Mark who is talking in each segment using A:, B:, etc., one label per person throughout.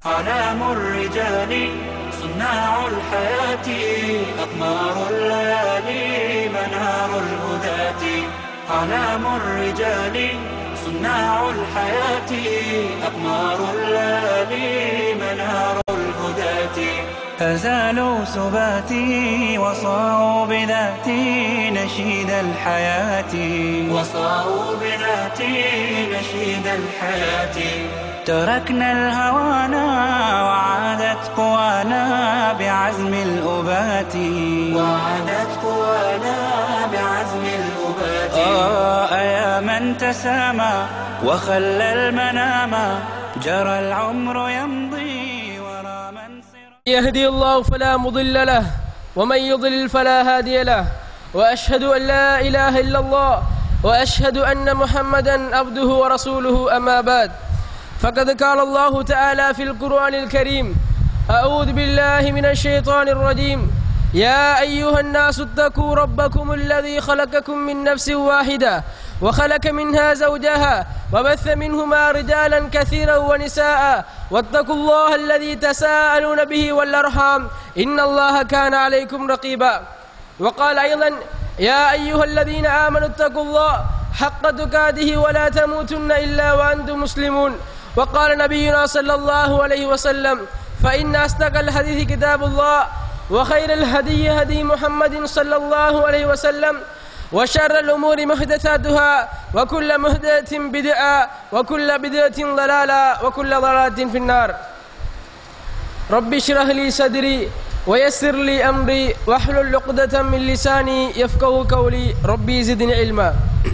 A: أعلام الرجال صناع الحياة أقمار الليالي منار الهداة أعلام الرجال صناع الحياة أقمار الليالي منار الهداة فزالوا سباتي وصاروا بذاتي نشيد الحياة وصاروا بذاتي نشيد الحياة تركنا الهوانا وعادت قوانا بعزم الأبات وعادت قوانا بعزم الأبات آه يا من تسامى وخلى المنام جرى العمر يمضي ورا من سرى
B: يهدي الله فلا مضل له ومن يضلل فلا هادي له واشهد ان لا اله الا الله واشهد ان محمدا عبده ورسوله اما بعد فقد قال الله تعالى في القران الكريم اعوذ بالله من الشيطان الرجيم يا ايها الناس اتقوا ربكم الذي خلقكم من نفس واحده وخلق منها زوجها وبث منهما رجالا كثيرا ونساء واتقوا الله الذي تساءلون به والارحام ان الله كان عليكم رقيبا وقال ايضا يا ايها الذين امنوا اتقوا الله حق تقاته ولا تموتن الا وانتم مسلمون وقال نبينا صلى الله عليه وسلم فان اصدق الحديث كتاب الله وخير الهدي هدي محمد صلى الله عليه وسلم وشر الأمور محدثاتها وكل محدثة بدعة وكل بدعة ضلالة وكل ضلالة في النار رب اشرح لي صدري ويسر لي أمري واحلل عقدة من لساني يفقه قولي ربي زدني علما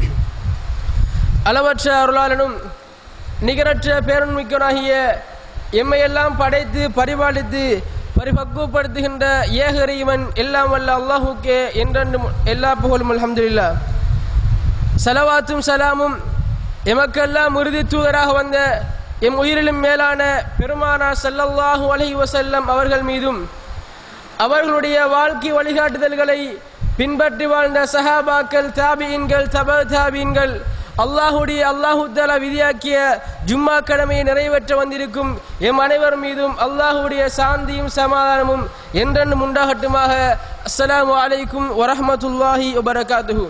B: அளவற்ற அருளாளனும் நிகரற்ற பேரன்மிக்கனாகிய எம்மையெல்லாம் படைத்து பரிபாலித்து பரிபக்குவப்படுத்துகின்ற ஏகரைவன் எல்லாம் வல்ல அல்லாஹுக்கே என்றென்றும் எல்லா புகழும் அல்ஹம்துலில்லா சலவாத்தும் சலாமும் எமக்கெல்லாம் உறுதி தூதராக வந்த எம் உயிரிலும் மேலான பெருமானா ஸல்லல்லாஹு அலைஹி வஸல்லம் அவர்கள் மீதும் அவர்களுடைய வாழ்க்கை வழிகாட்டுதல்களை பின்பற்றி வாழ்ந்த சஹாபாக்கள் தாபியின்கள் தப தாபியின்கள் அல்லாஹுடைய அல்லாஹு தலா விதியாக்கிய ஜும்மா கடமையை நிறைவேற்ற வந்திருக்கும் எம் அனைவர் மீதும் அல்லாஹுடைய சாந்தியும் சமாதானமும் என்றென்றும் உண்டாகட்டுமாக அஸ்ஸலாமு அலைக்கும் வரஹ்மத்துல்லாஹி வபரகாத்துஹு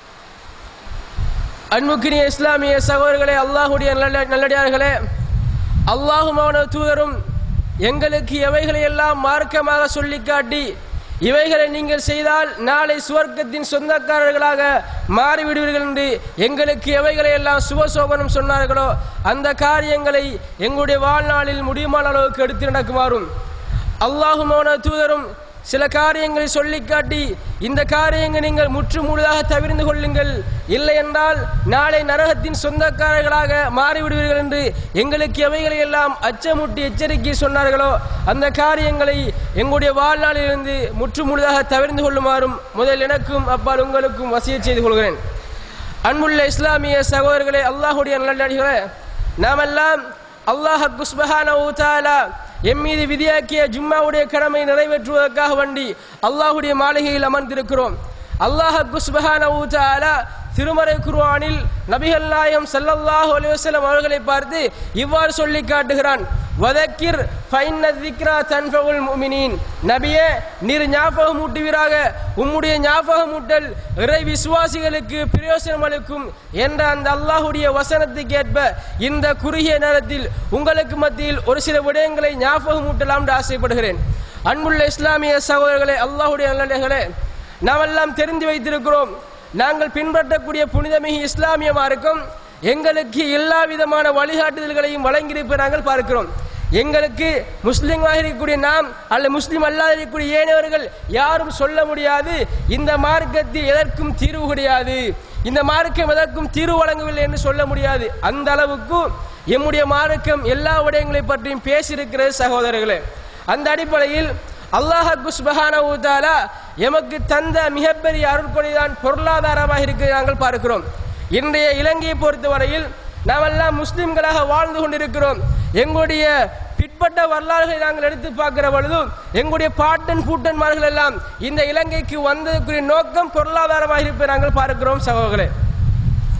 B: அன்புக்கினிய இஸ்லாமிய சகோதரர்களே அல்லாஹுடைய நல்ல நல்லடியார்களே அல்லாஹும் அவனது தூதரும் எங்களுக்கு எவைகளை எல்லாம் மார்க்கமாக சொல்லிக் காட்டி இவைகளை நீங்கள் செய்தால் நாளை சுவர்க்கத்தின் சொந்தக்காரர்களாக மாறிவிடுவீர்கள் என்று எங்களுக்கு எவைகளை எல்லாம் சுபசோபனம் சொன்னார்களோ அந்த காரியங்களை எங்களுடைய வாழ்நாளில் முடியுமான அளவுக்கு எடுத்து நடக்குமாறும் அல்லாஹும் அவனது தூதரும் சில காரியங்களை சொல்லிக் காட்டி இந்த காரியங்கள் நீங்கள் முற்று முழுதாக தவிர்ந்து கொள்ளுங்கள் இல்லை என்றால் நாளை நரகத்தின் சொந்தக்காரர்களாக மாறிவிடுவீர்கள் என்று எங்களுக்கு எவைகளை எல்லாம் அச்சமூட்டி எச்சரிக்கை சொன்னார்களோ அந்த காரியங்களை எங்களுடைய வாழ்நாளிலிருந்து முற்று முழுதாக தவிர்ந்து கொள்ளுமாறும் முதல் எனக்கும் அப்பால் உங்களுக்கும் வசிய செய்து கொள்கிறேன் அன்புள்ள இஸ்லாமிய சகோதரர்களே அல்லாஹுடைய நல்லடிகளே நாமெல்லாம் அல்லாஹ் குஸ்பஹான ஊத்தாலா எம் மீது விதியாக்கிய ஜும்மாவுடைய கடமை நிறைவேற்றுவதற்காக வண்டி அல்லாஹுடைய மாளிகையில் அமர்ந்திருக்கிறோம் அல்லாஹ் குஸ்பஹான ஊத்தாலா திருமறை குர்ஆனில் நபிகள் நாயம் ஸல்லல்லாஹு அலைஹி வஸல்லம் அவர்களை பார்த்து இவ்வாறு சொல்லி காட்டுகிறான் வதக்கிர் ஃபைன்ன திக்ரா தன்ஃபவுல் முஃமினீன் நபியே நீர் ஞாபகம் ஊட்டுவீராக உம்முடைய ஞாபகம் ஊட்டல் இறை விசுவாசிகளுக்கு பிரயோசனம் அளிக்கும் என்ற அந்த அல்லாஹுடைய வசனத்துக்கு ஏற்ப இந்த குறுகிய நேரத்தில் உங்களுக்கு மத்தியில் ஒரு சில விடயங்களை ஞாபகம் ஊட்டலாம் என்று ஆசைப்படுகிறேன் அன்புள்ள இஸ்லாமிய சகோதரர்களே அல்லாஹுடைய நல்லே நாமெல்லாம் தெரிந்து வைத்திருக்கிறோம் நாங்கள் பின்பற்றக்கூடிய புனிதமிகு இஸ்லாமிய மார்க்கம் எங்களுக்கு எல்லா விதமான வழிகாட்டுதல்களையும் வழங்கியிருப்பதை நாங்கள் பார்க்கிறோம் எங்களுக்கு முஸ்லிமாக இருக்கக்கூடிய நாம் அல்ல முஸ்லிம் அல்லாத இருக்கக்கூடிய ஏனையவர்கள் யாரும் சொல்ல முடியாது இந்த மார்க்கத்தில் எதற்கும் தீர்வு கிடையாது இந்த மார்க்கம் எதற்கும் தீர்வு வழங்கவில்லை என்று சொல்ல முடியாது அந்த அளவுக்கு எம்முடைய மார்க்கம் எல்லா விடயங்களை பற்றியும் பேசியிருக்கிறது சகோதரர்களே அந்த அடிப்படையில் அல்லாஹ் குஸ்பஹான ஊதாலா எமக்கு தந்த மிகப்பெரிய அருட்கொடைதான் பொருளாதாரமாக இருக்கிறது நாங்கள் பார்க்கிறோம் இன்றைய இலங்கையை பொறுத்தவரையில் நாமெல்லாம் முஸ்லிம்களாக வாழ்ந்து கொண்டிருக்கிறோம் எங்களுடைய பிற்பட்ட வரலாறுகளை நாங்கள் எடுத்து பார்க்கிற பொழுது எங்களுடைய பாட்டன் பூட்டன்மார்கள் எல்லாம் இந்த இலங்கைக்கு வந்ததுக்குரிய நோக்கம் பொருளாதாரமாக இருப்பதை நாங்கள் பார்க்கிறோம் சகோதரர்களே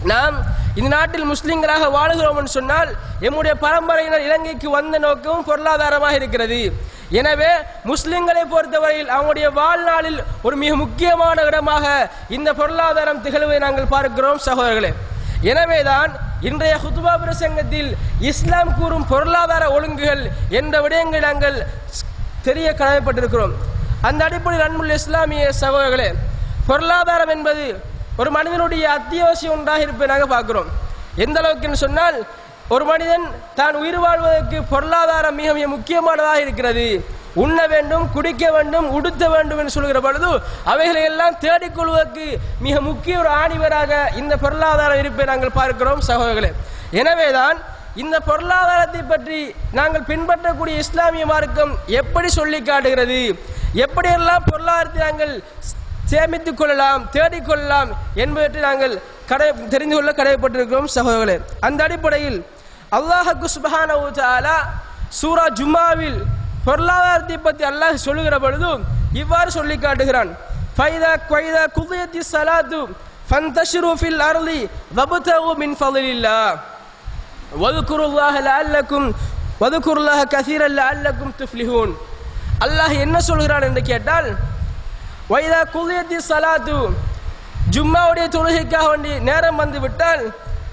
B: நாம் இந்த நாட்டில் முஸ்லிம்களாக வாழுகிறோம் என்று சொன்னால் எம்முடைய பரம்பரையினர் இலங்கைக்கு வந்த நோக்கமும் பொருளாதாரமாக இருக்கிறது எனவே முஸ்லிம்களை பொறுத்தவரையில் அவங்களுடைய வாழ்நாளில் ஒரு மிக முக்கியமான இடமாக இந்த பொருளாதாரம் திகழ்வதை நாங்கள் பார்க்கிறோம் சகோதரர்களே எனவேதான் இன்றைய ஹுதுபா பிரசங்கத்தில் இஸ்லாம் கூறும் பொருளாதார ஒழுங்குகள் என்ற விடயங்களை நாங்கள் தெரிய கடமைப்பட்டிருக்கிறோம் அந்த அடிப்படையில் அன்புள்ள இஸ்லாமிய சகோதரர்களே பொருளாதாரம் என்பது ஒரு மனிதனுடைய அத்தியாவசிய ஒன்றாக இருப்பதை நாங்கள் பார்க்கிறோம் எந்த அளவுக்கு சொன்னால் ஒரு மனிதன் தான் உயிர் வாழ்வதற்கு பொருளாதாரம் மிக மிக முக்கியமானதாக இருக்கிறது உண்ண வேண்டும் குடிக்க வேண்டும் உடுத்த வேண்டும் என்று சொல்கிற பொழுது அவைகளை எல்லாம் தேடிக்கொள்வதற்கு மிக முக்கிய ஒரு ஆணிவராக இந்த பொருளாதாரம் இருப்பை நாங்கள் பார்க்கிறோம் சகோதரர்களே எனவேதான் இந்த பொருளாதாரத்தை பற்றி நாங்கள் பின்பற்றக்கூடிய இஸ்லாமிய மார்க்கம் எப்படி சொல்லி காட்டுகிறது எப்படியெல்லாம் பொருளாதாரத்தை நாங்கள் சேமித்துக் கொள்ளலாம் தேடிக்கொள்ளலாம் என்பவற்றை நாங்கள் கடை தெரிந்து கொள்ள கடமைப்பட்டிருக்கிறோம் சகோதரர்களே அந்த அடிப்படையில் அல்லாஹு சுபஹானஹு தஆலா சூரா ஜும்மாவில் பொருளாதாரத்தை பற்றி அல்லாஹ் சொல்லுகிற பொழுது இவ்வாறு சொல்லி காட்டுகிறான் ஃபைதா குவைதா குதியத்தி சலாத்து ஃபந்தஷிரு ஃபில் அர்லி வபுதகு மின் ஃபضலில்லாஹ் வதுகுருல்லாஹ லஅல்லக்கும் வதுகுருல்லாஹ கசீரன் லஅல்லக்கும் துஃப்லிஹூன் அல்லாஹ் என்ன சொல்கிறான் என்று கேட்டால் வைதா குதியத்தி சலாத்து ஜும்மாவுடைய தொழுகைக்காக வேண்டி நேரம் வந்து விட்டால்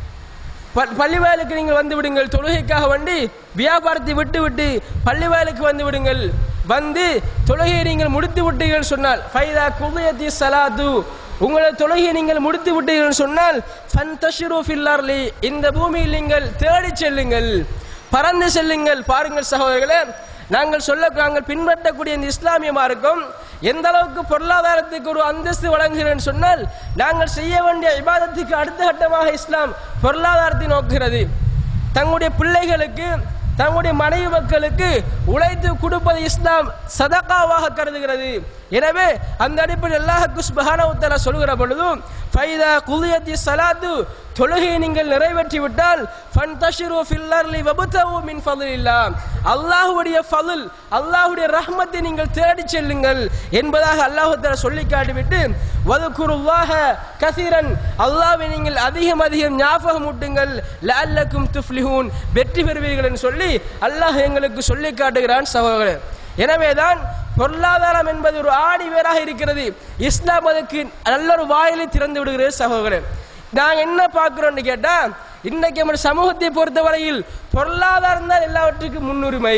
B: ப- பள்ளிவாயலுக்கு நீங்கள் வந்து விடுங்கள் தொழுகைக்காக வேண்டி வியாபாரத்தை விட்டு விட்டு பள்ளிவாயலுக்கு வந்து விடுங்கள் வந்து தொழுகையை நீங்கள் முடித்து விட்டீர்கள் சொன்னால் ஃபைதா குதியத்தி சலாத்து உங்களது தொழுகையை நீங்கள் முடித்து விட்டீர்கள் சொன்னால் ஃபன்தஷிரு ஃபில் அர்லி இந்த பூமியில் நீங்கள் தேடிச் செல்லுங்கள் பறந்து செல்லுங்கள் பாருங்கள் சகோதரர்களே நாங்கள் சொல்ல நாங்கள் பின்பற்றக்கூடிய இந்த இஸ்லாமிய மார்க்கம் எந்த அளவுக்கு பொருளாதாரத்துக்கு ஒரு அந்தஸ்து வழங்குகிறேன்னு சொன்னால் நாங்கள் செய்ய வேண்டிய இபாதத்துக்கு அடுத்த கட்டமாக இஸ்லாம் பொருளாதாரத்தை நோக்குகிறது தங்களுடைய பிள்ளைகளுக்கு தங்களுடைய மனைவி மக்களுக்கு உழைத்து கொடுப்பது இஸ்லாம் சதகாவாக கருதுகிறது எனவே அந்த அடிப்படையில் அல்லாஹ் சுப்ஹானஹு தஆலா சொல்கிற பொழுதும் ஃபைதா குதியத்தி ஸலாத்து தொழுகையை நீங்கள் நிறைவேற்றி விட்டால் ஃபன்தஷிரு ஃபில் அர்லி வபுதவு மின் ஃபضலில்லாஹ் அல்லாஹ்வுடைய ஃபضல் அல்லாஹ்வுடைய ரஹ்மத்தை நீங்கள் தேடிச் செல்லுங்கள் என்பதாக அல்லாஹ் தஆலா சொல்லி காட்டிவிட்டு வதுகுருல்லாஹ கசீரன் அல்லாஹ்வை நீங்கள் அதிகம் அதிகம் ஞாபகம் ஊட்டுங்கள் லஅல்லக்கும் துஃப்லிஹூன் வெற்றி பெறுவீர்கள் என்று சொல்லி அல்லாஹ் எங்களுக்கு சொல்லி காட்டுகிறான் சகோதரர்களே எனவேதான் பொருளாதாரம் என்பது ஒரு ஆடி வேறாக இருக்கிறது இஸ்லாம் அதுக்கு நல்ல ஒரு வாயிலை திறந்து விடுகிறது சகோதரர்களே நாங்க என்ன பார்க்கிறோம்னு கேட்டா இன்னைக்கு நம்ம சமூகத்தை பொறுத்தவரையில் பொருளாதாரம் தான் எல்லாவற்றுக்கும் முன்னுரிமை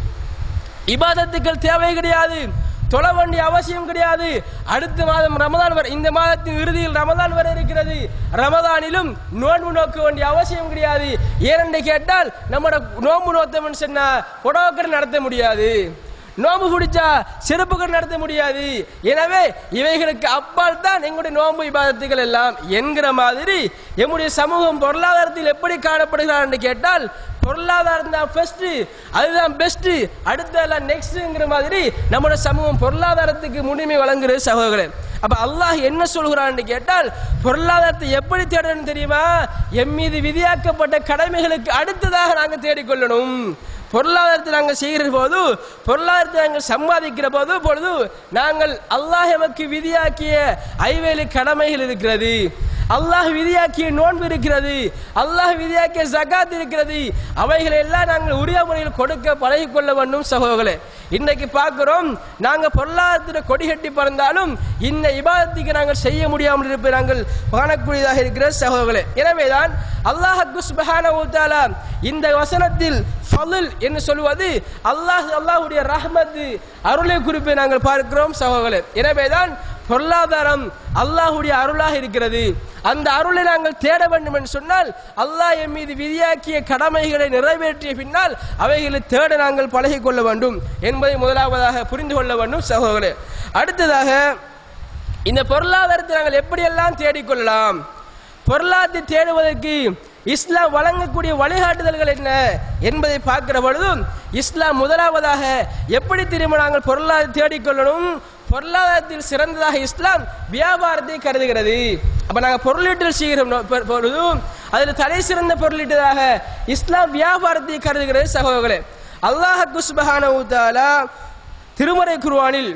B: இபாதத்துக்கள் தேவை கிடையாது தொழ வேண்டிய அவசியம் கிடையாது அடுத்த மாதம் ரமதான் வரை இந்த மாதத்தின் இறுதியில் ரமதான் வரை இருக்கிறது ரமதானிலும் நோன்பு நோக்க வேண்டிய அவசியம் கிடையாது ஏனென்று கேட்டால் நம்மட நோன்பு நோத்தவன் சொன்னா புடவக்கர் நடத்த முடியாது நோன்பு பிடிச்சா சிறப்புகள் நடத்த முடியாது எனவே இவைகளுக்கு அப்பால் தான் எங்களுடைய நோன்பு இபாதத்துகள் எல்லாம் என்கிற மாதிரி எம்முடைய சமூகம் பொருளாதாரத்தில் எப்படி காணப்படுகிறார் என்று கேட்டால் பொருளாதாரம் தான் ஃபர்ஸ்ட் அதுதான் பெஸ்ட் அடுத்த எல்லாம் நெக்ஸ்ட்ங்கிற மாதிரி நம்முடைய சமூகம் பொருளாதாரத்துக்கு முன்னுரிமை வழங்குகிறது சகோதரர்களே அப்ப அல்லாஹ் என்ன சொல்கிறான்னு கேட்டால் பொருளாதாரத்தை எப்படி தேடணும் தெரியுமா எம் மீது விதியாக்கப்பட்ட கடமைகளுக்கு அடுத்ததாக நாங்கள் தேடிக்கொள்ளணும் பொருளாதாரத்தை நாங்கள் செய்கிற போது பொருளாதாரத்தை நாங்கள் சம்பாதிக்கிற போது பொழுது நாங்கள் அல்லாஹ் எமக்கு விதியாக்கிய ஐவேலி கடமைகள் இருக்கிறது அல்லாஹ் விதியாக்கிய நோன்பு இருக்கிறது அல்லாஹ் விதியாக்கிய ஜகாத் இருக்கிறது அவைகளை எல்லாம் நாங்கள் உரிய முறையில் கொடுக்க பழகிக்கொள்ள வேண்டும் சகோதரர்களே இன்னைக்கு பார்க்கிறோம் நாங்க பொருளாதாரத்தில் கொடி கட்டி பறந்தாலும் இந்த இபாதத்துக்கு நாங்கள் செய்ய முடியாமல் இருப்பதை நாங்கள் காணக்கூடியதாக இருக்கிற சகோதரர்களே எனவேதான் அல்லாஹ் சுப்ஹானஹு வ தஆலா இந்த வசனத்தில் ஃபضல் என்று சொல்வது அல்லாஹ் அல்லாஹ்வுடைய ரஹ்மத் அருளை குறிப்பை நாங்கள் பார்க்கிறோம் சகோதரர்களே எனவேதான் பொருளாதாரம் அல்லாஹ்வுடைய அருளாக இருக்கிறது அந்த அருளை நாங்கள் தேட வேண்டும் என்று சொன்னால் அல்லாஹ் என் மீது விதியாக்கிய கடமைகளை நிறைவேற்றிய பின்னால் அவைகளை தேட நாங்கள் பழகிக் கொள்ள வேண்டும் என்பதை முதலாவதாக புரிந்து கொள்ள வேண்டும் சகோதரர்களே அடுத்ததாக இந்த பொருளாதாரத்தை நாங்கள் எப்படியெல்லாம் தேடிக்கொள்ளலாம் பொருளாதாரத்தை தேடுவதற்கு இஸ்லாம் வழங்கக்கூடிய வழிகாட்டுதல்கள் என்ன என்பதை பார்க்கிற பொழுதும் இஸ்லாம் முதலாவதாக எப்படி திரும்ப நாங்கள் பொருளாதாரத்தை தேடிக்கொள்ளணும் பொருளாதாரத்தில் சிறந்ததாக இஸ்லாம் வியாபாரத்தை கருதுகிறது அப்ப நாங்க பொருளீட்டல் செய்கிறோம் நோ- பொ- பொழுதும் அதில் தலை சிறந்த பொருளீட்டதாக இஸ்லாம் வியாபாரத்தை கருதுகிறது சகோதரர்களே அல்லாஹ் சுப்ஹானஹு தஆலா திருமறை குர்ஆனில்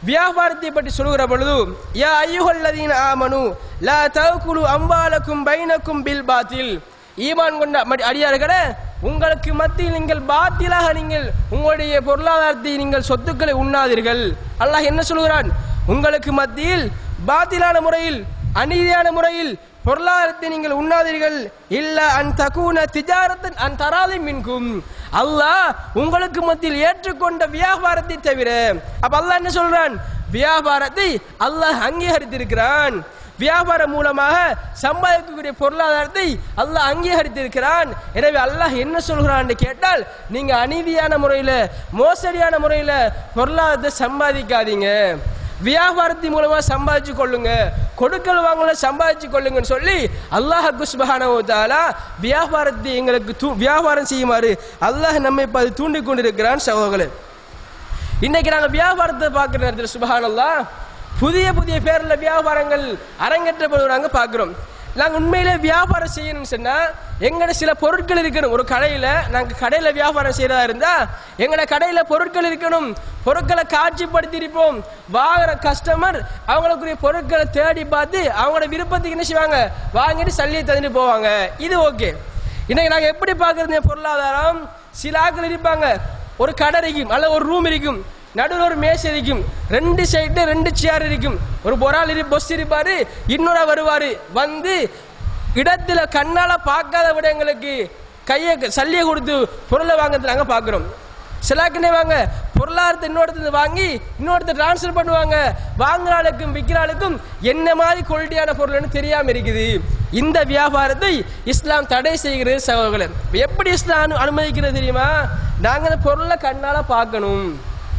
B: வியாபாரத்தை பற்றி சொல்கிற பொழுது யா ஐயுகல்லதீன் ஆமனு லா தவக்குலு அம்பாலக்கும் பைனக்கும் பில் பாத்தில் ஈமான் கொண்ட மடி- அடியார்களே உங்களுக்கு மத்தியில் நீங்கள் பாத்திலாக நீங்கள் உங்களுடைய பொருளாதாரத்தை நீங்கள் சொத்துக்களை உண்ணாதீர்கள் அல்லாஹ் என்ன சொல்கிறான் உங்களுக்கு மத்தியில் பாத்திலான முறையில் அநீதியான முறையில் பொருளாதாரத்தை நீங்கள் உண்ணாதீர்கள் இல்ல அன் தகுன திஜாரத்தன் அன் தராதை மின்கும் அல்லாஹ் உங்களுக்கு மத்தியில் ஏற்றுக்கொண்ட வியாபாரத்தை தவிர அப்ப அல்லாஹ் என்ன சொல்றான் வியாபாரத்தை அல்லாஹ் அங்கீகரித்திருக்கிறான் வியாபாரம் மூலமாக சம்பாதிக்கக்கூடிய பொருளாதாரத்தை அல்லாஹ் அங்கீகரித்திருக்கிறான் எனவே அல்லாஹ் என்ன சொல்கிறான் கேட்டால் நீங்க அநீதியான முறையில மோசடியான முறையில பொருளாதாரத்தை சம்பாதிக்காதீங்க வியாபாரத்தின் மூலமா சம்பாதிச்சு கொள்ளுங்க கொடுக்கல் வாங்கல சம்பாதிச்சு கொள்ளுங்கன்னு சொல்லி அல்லாஹ் குஸ்பஹானஹு தஆலா வியாபாரத்தை எங்களுக்கு தூ- வியாபாரம் செய்யுமாறு அல்லாஹ் நம்மை இப்ப அது தூண்டிக் கொண்டிருக்கிறான் சகோதரர்களே இன்னைக்கு நாங்க வியாபாரத்தை பார்க்குற நேரத்தில் சுபஹானல்லாஹ் புதிய புதிய பேர்ல வியாபாரங்கள் அரங்கேற்றப்படுவது நாங்க பார்க்கிறோம் நாங்க உண்மையிலே வியாபாரம் செய்யணும்னு சொன்னா எங்கட சில பொருட்கள் இருக்கணும் ஒரு கடையில நாங்க கடையில வியாபாரம் செய்யறதா இருந்தா எங்கட கடையில பொருட்கள் இருக்கணும் பொருட்களை காட்சிப்படுத்தி இருப்போம் வாங்குற கஸ்டமர் அவங்களுக்குரிய பொருட்களை தேடி பார்த்து அவங்களோட விருப்பத்துக்கு என்ன செய்வாங்க வாங்கிட்டு சல்லியை தந்துட்டு போவாங்க இது ஓகே இன்னைக்கு நாங்க எப்படி பார்க்கறது இந்த பொருளாதாரம் சில ஆட்கள் இருப்பாங்க ஒரு கடை இருக்கும் அல்ல ஒரு ரூம் இருக்கும் நடுவில் ஒரு மேசை இருக்கும் ரெண்டு சைடு ரெண்டு சேர் இருக்கும் ஒரு பொரால் இரு பொஸ் இருப்பாரு இன்னொரு வருவாரு வந்து இடத்துல கண்ணால பார்க்காத விடங்களுக்கு கையை சல்லியை கொடுத்து பொருளை வாங்குறது நாங்க பார்க்கிறோம் சிலாக்குனே வாங்க பொருளாதாரத்தை இன்னொருத்தர் வாங்கி இன்னொருத்தர் டிரான்ஸ்ஃபர் பண்ணுவாங்க வாங்குற ஆளுக்கும் விற்கிற ஆளுக்கும் என்ன மாதிரி குவாலிட்டியான பொருள்னு தெரியாம இருக்குது இந்த வியாபாரத்தை இஸ்லாம் தடை செய்கிறது சகோதரர்களே எப்படி இஸ்லாம் அனு- அனுமதிக்கிறது தெரியுமா நாங்க அந்த பொருளை கண்ணால பார்க்கணும்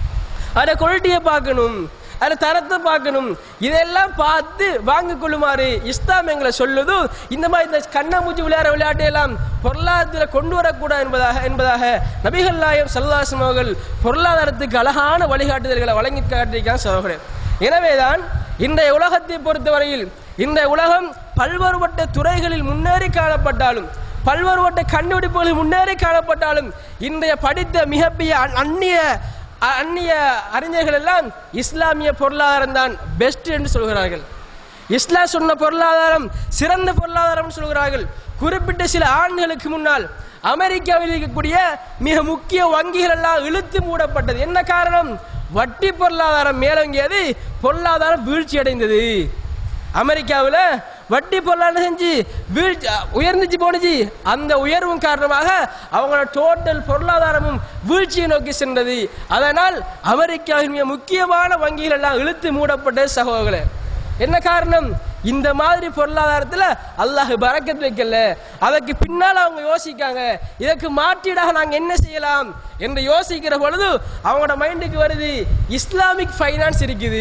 B: அதை குவாலிட்டியை பார்க்கணும் அதை தரத்தை பார்க்கணும் இதெல்லாம் பார்த்து வாங்கி கொள்ளுமாறு இஸ்லாம் எங்களை சொல்லுது இந்த மாதிரி இந்த கண்ணாமூச்சி விளையாட விளையாட்டு எல்லாம் பொருளாதாரத்தில் கொண்டு வரக்கூடாது என்பதாக என்பதாக நபிகள் நாயம் சல்லாசம் அவர்கள் பொருளாதாரத்துக்கு அழகான வழிகாட்டுதல்களை வழங்கி காட்டியிருக்கான் சகோதரர் எனவேதான் இன்றைய உலகத்தை பொறுத்தவரையில் இந்த உலகம் பல்வேறுபட்ட துறைகளில் முன்னேறி காணப்பட்டாலும் பல்வேறுபட்ட கண்டுபிடிப்புகளில் முன்னேறி காணப்பட்டாலும் இன்றைய படித்த மிகப்பெரிய அந்- அந்நிய அ- அந்நிய அறிஞர்கள் எல்லாம் இஸ்லாமிய பொருளாதாரம் தான் பெஸ்ட் என்று சொல்கிறார்கள் இஸ்லாம் சொன்ன பொருளாதாரம் சிறந்த பொருளாதாரம் சொல்கிறார்கள் குறிப்பிட்ட சில ஆண்டுகளுக்கு முன்னால் அமெரிக்காவில் இருக்கக்கூடிய மிக முக்கிய வங்கிகள் எல்லாம் இழுத்து மூடப்பட்டது என்ன காரணம் வட்டி பொருளாதாரம் மேலோங்கியது பொருளாதாரம் வீழ்ச்சி அடைந்தது அமெரிக்காவில் வட்டி பொருளாதாரம் செஞ்சு வீழ்ச்சி உயர்ந்துச்சு போனுச்சு அந்த உயர்வும் காரணமாக அவங்களோட டோட்டல் பொருளாதாரமும் வீழ்ச்சியை நோக்கி சென்றது அதனால் அமெரிக்காவின் மிக முக்கியமான வங்கிகள் எல்லாம் இழுத்து மூடப்பட்டது சகோதரர்களே என்ன காரணம் இந்த மாதிரி பொருளாதாரத்துல அல்லாஹ் பறக்கத்து வைக்கல அதற்கு பின்னால் அவங்க யோசிக்காங்க இதற்கு மாற்றீடாக நாங்க என்ன செய்யலாம் என்று யோசிக்கிற பொழுது அவங்களோட மைண்டுக்கு வருது இஸ்லாமிக் ஃபைனான்ஸ் இருக்குது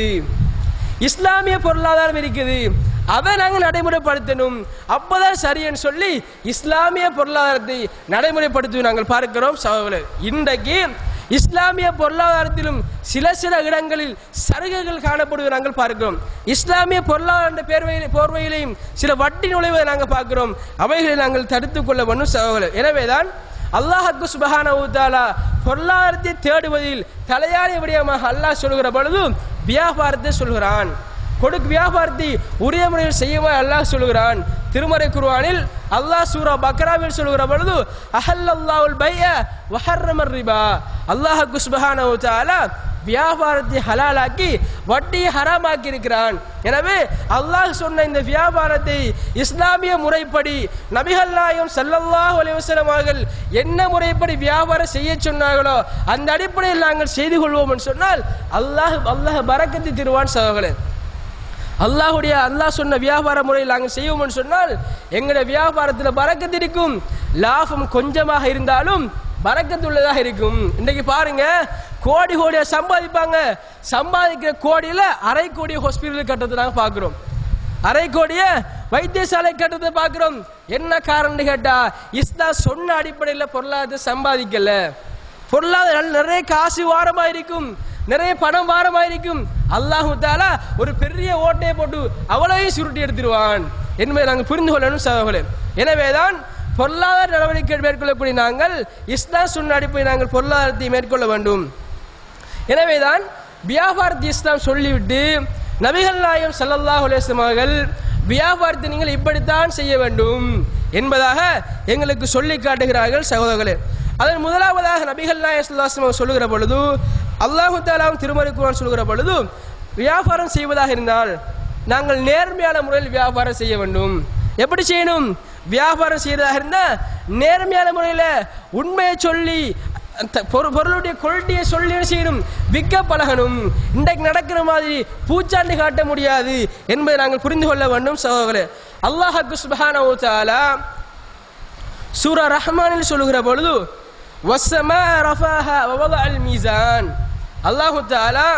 B: இஸ்லாமிய பொருளாதாரம் இருக்குது அதை நாங்கள் நடைமுறைப்படுத்தணும் அப்பதான் சரின்னு சொல்லி இஸ்லாமிய பொருளாதாரத்தை நடைமுறைப்படுத்தி நாங்கள் பார்க்கிறோம் சகோதரர் இன்றைக்கு இஸ்லாமிய பொருளாதாரத்திலும் சில சில இடங்களில் சலுகைகள் காணப்படுவதை நாங்கள் பார்க்கிறோம் இஸ்லாமிய பொருளாதார என்ற பேர்வையிலே போர்வையிலையும் சில வட்டி நுழைவதை நாங்கள் பார்க்கிறோம் அவைகளை நாங்கள் தடுத்துக் கொள்ள வேண்டும் சகோதரர் எனவேதான் அல்லாஹுக்கு சுபஹானஹு தஆலா பொருளாதாரத்தை தேடுவதில் தலையாய விடயமாக அல்லாஹ் சொல்கிற பொழுது வியாபாரத்தை சொல்கிறான் கொடுக்கு வியாபாரத்தை உரிய முறையில் செய்யுமாறு அல்லாஹ் சொல்கிறான் திருமறை குர்ஆனில் அல்லாஹ் சூரா பக்ராவில் சொல்கிற பொழுது அஹல்லல்லாஹுல் பைய வஹர்ரமர் ரிபா அல்லாஹுக்கு சுபஹானஹு தஆலா வியாபாரத்தை ஹலாலாக்கி வட்டியை ஹராமாக்கி இருக்கிறான் எனவே அல்லாஹ் சொன்ன இந்த வியாபாரத்தை இஸ்லாமிய முறைப்படி நபிகள் நாயகம் ஸல்லல்லாஹு அலைஹி வஸல்லம் அவர்கள் என்ன முறைப்படி வியாபாரம் செய்ய சொன்னார்களோ அந்த அடிப்படையில் நாங்கள் செய்து கொள்வோம் என்று சொன்னால் அல்லாஹ் அல்லாஹ் பரக்கத்தை தருவான் சகோதரர்களே அல்லாஹ்வுடைய அல்லாஹ் சொன்ன வியாபார முறையில் நாங்கள் செய்வோம்னு சொன்னால் எங்களுடைய வியாபாரத்தில் பறக்கத்து இருக்கும் லாபம் கொஞ்சமாக இருந்தாலும் பறக்கத்துள்ளதாக இருக்கும் இன்னைக்கு பாருங்க கோடி கோடியா சம்பாதிப்பாங்க சம்பாதிக்கிற கோடியில அரை கோடி ஹாஸ்பிட்டல் கட்டுறதை நாங்கள் பார்க்கிறோம் அரை கோடிய வைத்தியசாலை கட்டுறதை பார்க்கிறோம் என்ன காரணம்னு கேட்டா இஸ்லாம் சொன்ன அடிப்படையில் பொருளாதாரத்தை சம்பாதிக்கல பொருளாதாரம் நிறைய காசு வாரமா இருக்கும் நிறைய பணம் வாரமா இருக்கும் அல்லாஹு தாலா ஒரு பெரிய ஓட்டையை போட்டு அவளையும் சுருட்டி எடுத்துருவான் என்பதை நாங்கள் புரிந்து கொள்ளணும் சகோதரர்களே எனவேதான் பொருளாதார நடவடிக்கை மேற்கொள்ளக்கூடிய நாங்கள் இஸ்லாம் சொன்ன அடிப்படையில் நாங்கள் பொருளாதாரத்தை மேற்கொள்ள வேண்டும் எனவேதான் வியாபாரத்தை இஸ்லாம் சொல்லிவிட்டு நபிகள் நாயம் ஸல்லல்லாஹு அலைஹி வஸல்லம் அவர்கள் வியாபாரத்தை நீங்கள் இப்படித்தான் செய்ய வேண்டும் என்பதாக எங்களுக்கு சொல்லி காட்டுகிறார்கள் சகோதரர்களே அதன் முதலாவதாக நபிகள் நாயம் ஸல்லல்லாஹு அலைஹி வஸல்லம் சொல்லுகிற பொழுது அல்லாஹு தாலாவும் திருமறை குர்ஆன் சொல்லுகிற பொழுது வியாபாரம் செய்வதாக இருந்தால் நாங்கள் நேர்மையான முறையில் வியாபாரம் செய்ய வேண்டும் எப்படி செய்யணும் வியாபாரம் செய்யறதாக இருந்தா நேர்மையான முறையில் உண்மையை சொல்லி அந்த பொரு- பொருளுடைய குவாலிட்டியை சொல்லி என்ன செய்யணும் விற்க பழகணும் இன்றைக்கு நடக்கிற மாதிரி பூச்சாண்டி காட்ட முடியாது என்பதை நாங்கள் புரிந்து கொள்ள வேண்டும் சகோதரர்களே அல்லாஹ் சுப்ஹானஹு வ தஆலா சூரா ரஹ்மானில் சொல்லுகிற பொழுது வஸ்ஸமா ரஃபாஹா வவதஅல் மீசான் அல்லாஹு தஆலா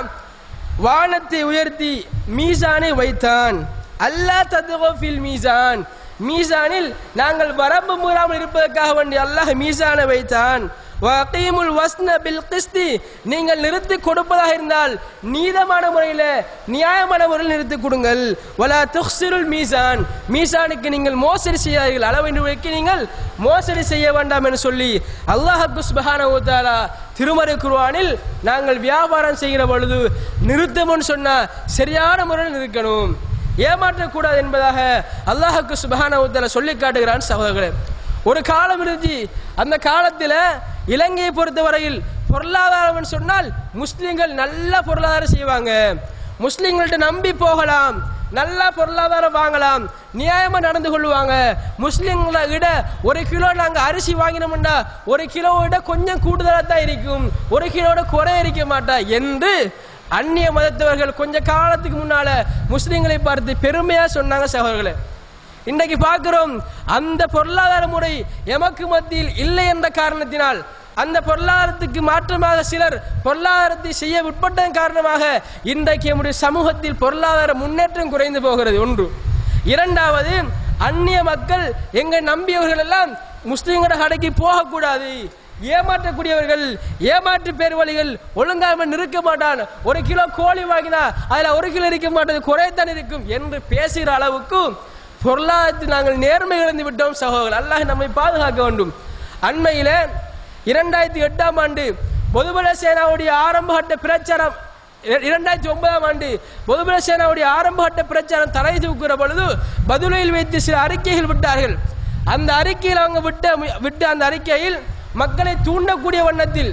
B: வானத்தை உயர்த்தி மீசானை வைத்தான் அல்லாஹ் தத்கோ ஃபில் மீசான் மீசானில் நாங்கள் வரம்பு மீறாமல் இருப்பதற்காக வேண்டி அல்லாஹ் மீசானை வைத்தான் வகீமுல் வஸ்ன பில் கிஸ்தி நீங்கள் நிறுத்தி கொடுப்பதாக இருந்தால் நீதமான முறையில் நியாயமான முறையில் நிறுத்தி கொடுங்கள் வலா துஹ்சிருல் மீசான் மீசானுக்கு நீங்கள் மோசடி செய்யாதீர்கள் அளவை நிர்வகிக்க நீங்கள் மோசடி செய்ய வேண்டாம் என்று சொல்லி அல்லாஹ் சுப்ஹானஹு வ தஆலா திருமறை குர்ஆனில் நாங்கள் வியாபாரம் செய்கிற பொழுது நிறுத்தம்னு சொன்னா சரியான முறையில் நிற்கணும் ஏமாற்றக்கூடாது என்பதாக அல்லாஹுக்கு சுபஹானஹு வ தஆலா சொல்லி காட்டுகிறான் சகோதரர்களே ஒரு காலம் இருந்துச்சு அந்த காலத்தில் இலங்கையை பொறுத்தவரையில் பொருளாதாரம் சொன்னால் முஸ்லிம்கள் நல்ல பொருளாதாரம் செய்வாங்க முஸ்லிம்கள்ட்ட நம்பி போகலாம் நல்ல பொருளாதாரம் வாங்கலாம் நியாயமா நடந்து கொள்வாங்க முஸ்லிம்களை விட ஒரு கிலோ நாங்க அரிசி வாங்கினோம்னா ஒரு கிலோவை விட கொஞ்சம் கூடுதலா தான் இருக்கும் ஒரு கிலோட குறை இருக்க மாட்டா என்று அந்நிய மதத்தவர்கள் கொஞ்ச காலத்துக்கு முன்னால முஸ்லிம்களை பார்த்து பெருமையா சொன்னாங்க சகோதரர்களே இன்றைக்கு பார்க்கிறோம் அந்த பொருளாதார முறை எமக்கு மத்தியில் இல்லை என்ற காரணத்தினால் அந்த பொருளாதாரத்துக்கு மாற்றமாக சிலர் பொருளாதாரத்தை செய்ய உட்பட்டதன் காரணமாக இன்றைக்கு நம்முடைய சமூகத்தில் பொருளாதார முன்னேற்றம் குறைந்து போகிறது ஒன்று இரண்டாவது அந்நிய மக்கள் எங்க நம்பியவர்கள் எல்லாம் முஸ்லிம்கள கடைக்கு போகக்கூடாது ஏமாற்றக்கூடியவர்கள் ஏமாற்று பேர்வழிகள் ஒழுங்காம நிற்க மாட்டான் ஒரு கிலோ கோழி வாங்கினா அதுல ஒரு கிலோ இருக்க மாட்டது குறைத்தான் இருக்கும் என்று பேசுகிற அளவுக்கு பொருளாதாரத்தில் நாங்கள் நேர்மை இழந்து விட்டோம் சகோதரர் அல்லாஹ் நம்மை பாதுகாக்க வேண்டும் அண்மையில இரண்டாயிரத்தி எட்டாம் ஆண்டு பொதுபல சேனாவுடைய ஆரம்பகட்ட பிரச்சாரம் இர- இரண்டாயிரத்தி ஒன்பதாம் ஆண்டு பொதுபல சேனாவுடைய ஆரம்பகட்ட பிரச்சாரம் தலை தூக்குற பொழுது பதுளையில் வைத்து சில அறிக்கைகள் விட்டார்கள் அந்த அறிக்கையில் அவங்க விட்ட மு- விட்ட அந்த அறிக்கையில் மக்களை தூண்டக்கூடிய வண்ணத்தில்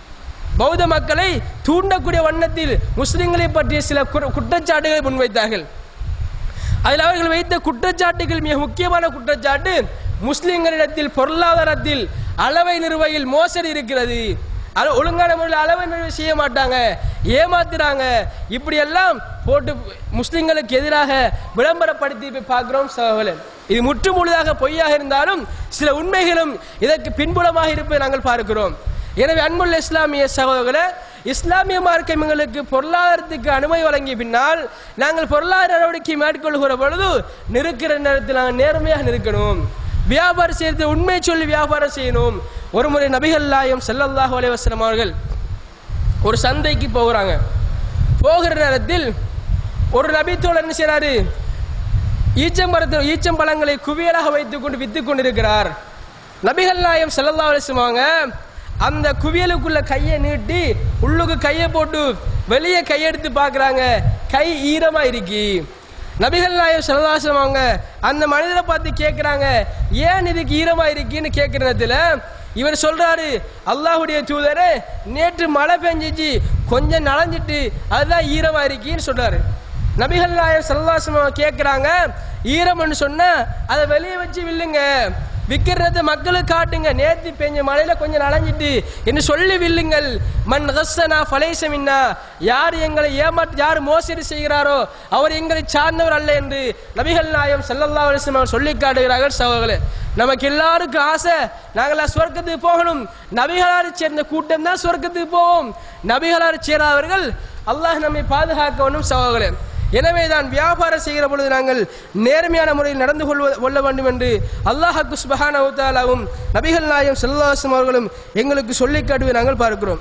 B: பௌத்த மக்களை தூண்டக்கூடிய வண்ணத்தில் முஸ்லிம்களை பற்றிய சில குற- குற்றச்சாட்டுகளை முன்வைத்தார்கள் அதில் அவர்கள் வைத்த குற்றச்சாட்டுகள் மிக முக்கியமான குற்றச்சாட்டு முஸ்லிம்களிடத்தில் பொருளாதாரத்தில் அளவை நிறுவையில் மோசடி இருக்கிறது அது ஒழுங்கான முறையில் அளவை நிறுவை செய்ய மாட்டாங்க ஏமாத்துறாங்க இப்படி எல்லாம் போட்டு முஸ்லிம்களுக்கு எதிராக விளம்பரப்படுத்தி இப்ப பார்க்கிறோம் சகோதரர்களே இது முற்று முழுதாக பொய்யாக இருந்தாலும் சில உண்மைகளும் இதற்கு பின்புலமாக இருப்பதை நாங்கள் பார்க்கிறோம் எனவே அன்புள்ள இஸ்லாமிய சகோதரர்களே இஸ்லாமிய மார்க்கம் எங்களுக்கு பொருளாதாரத்துக்கு அனுமதி வழங்கிய பின்னால் நாங்கள் பொருளாதார நடவடிக்கை மேற்கொள்கிற பொழுது நிற்கிற நேரத்தில் நாங்கள் நேர்மையாக நிற்கணும் வியாபாரம் செய்யறது உண்மை சொல்லி வியாபாரம் செய்யணும் ஒரு முறை நபிகள் நாயம் ஸல்லல்லாஹு அலைஹி வஸல்லம் அவர்கள் ஒரு சந்தைக்கு போகிறாங்க போகிற நேரத்தில் ஒரு நபித்தோழர் என்ன செய்றாரு ஈச்சம்பரத்தில் ஈச்சம்பழங்களை குவியலாக வைத்துக் கொண்டு வித்துக் கொண்டிருக்கிறார் நபிகள் நாயம் ஸல்லல்லாஹு அலைஹி வஸல்லம் அவங்க அந்த குவியலுக்குள்ள கையை நீட்டி உள்ளுக்கு கையை போட்டு வெளியே கையெடுத்து பார்க்கறாங்க கை ஈரமா இருக்கு நபிகள் நாயம் ஸல்லல்லாஹு அலைஹி வஸல்லம் அவங்க அந்த மனிதரை பார்த்து கேட்குறாங்க ஏன் இதுக்கு ஈரமா இருக்குன்னு கேட்குற நேரத்தில் இவர் சொல்றாரு அல்லாஹ்வுடைய தூதரே நேற்று மழை பெஞ்சிச்சு கொஞ்சம் நனைஞ்சிட்டு அதுதான் ஈரமா இருக்குன்னு சொல்றாரு நபிகள் நாயர் சல்லாசம் கேட்குறாங்க ஈரம்னு சொன்னா அதை வெளியே வச்சு வில்லுங்க விற்கிறத மக்களுக்கு காட்டுங்க நேத்தி பெஞ்ச மழையில கொஞ்சம் நனைஞ்சிட்டு என்று சொல்லி வில்லுங்கள் மண் ஹஸ்ஸனா ஃபலைசமின்னா யார் எங்களை ஏமாற்று யார் மோசடி செய்கிறாரோ அவர் எங்களை சார்ந்தவர் அல்ல என்று நபிகள் நாயம் ஸல்லல்லாஹு அலைஹி வஸல்லம் சொல்லி காட்டுகிறார்கள் சகோதரர்களே நமக்கு எல்லாருக்கும் ஆசை நாங்களாம் சொர்க்கத்துக்கு போகணும் நபிகளாரை சேர்ந்த கூட்டம் தான் சொர்க்கத்துக்கு போவோம் நபிகளாரை சேராதவர்கள் அல்லாஹ் நம்மை பாதுகாக்க வேண்டும் சகோதரர்களே எனவே தான் வியாபாரம் செய்கிற பொழுது நாங்கள் நேர்மையான முறையில் நடந்து கொள்வ கொள்ள வேண்டும் என்று அல்லாஹாக்கு சுபஹான தாலாவும் நபிகள் நாயம் செல்லாசம் அவர்களும் எங்களுக்கு சொல்லி காட்டுவதை நாங்கள் பார்க்கிறோம்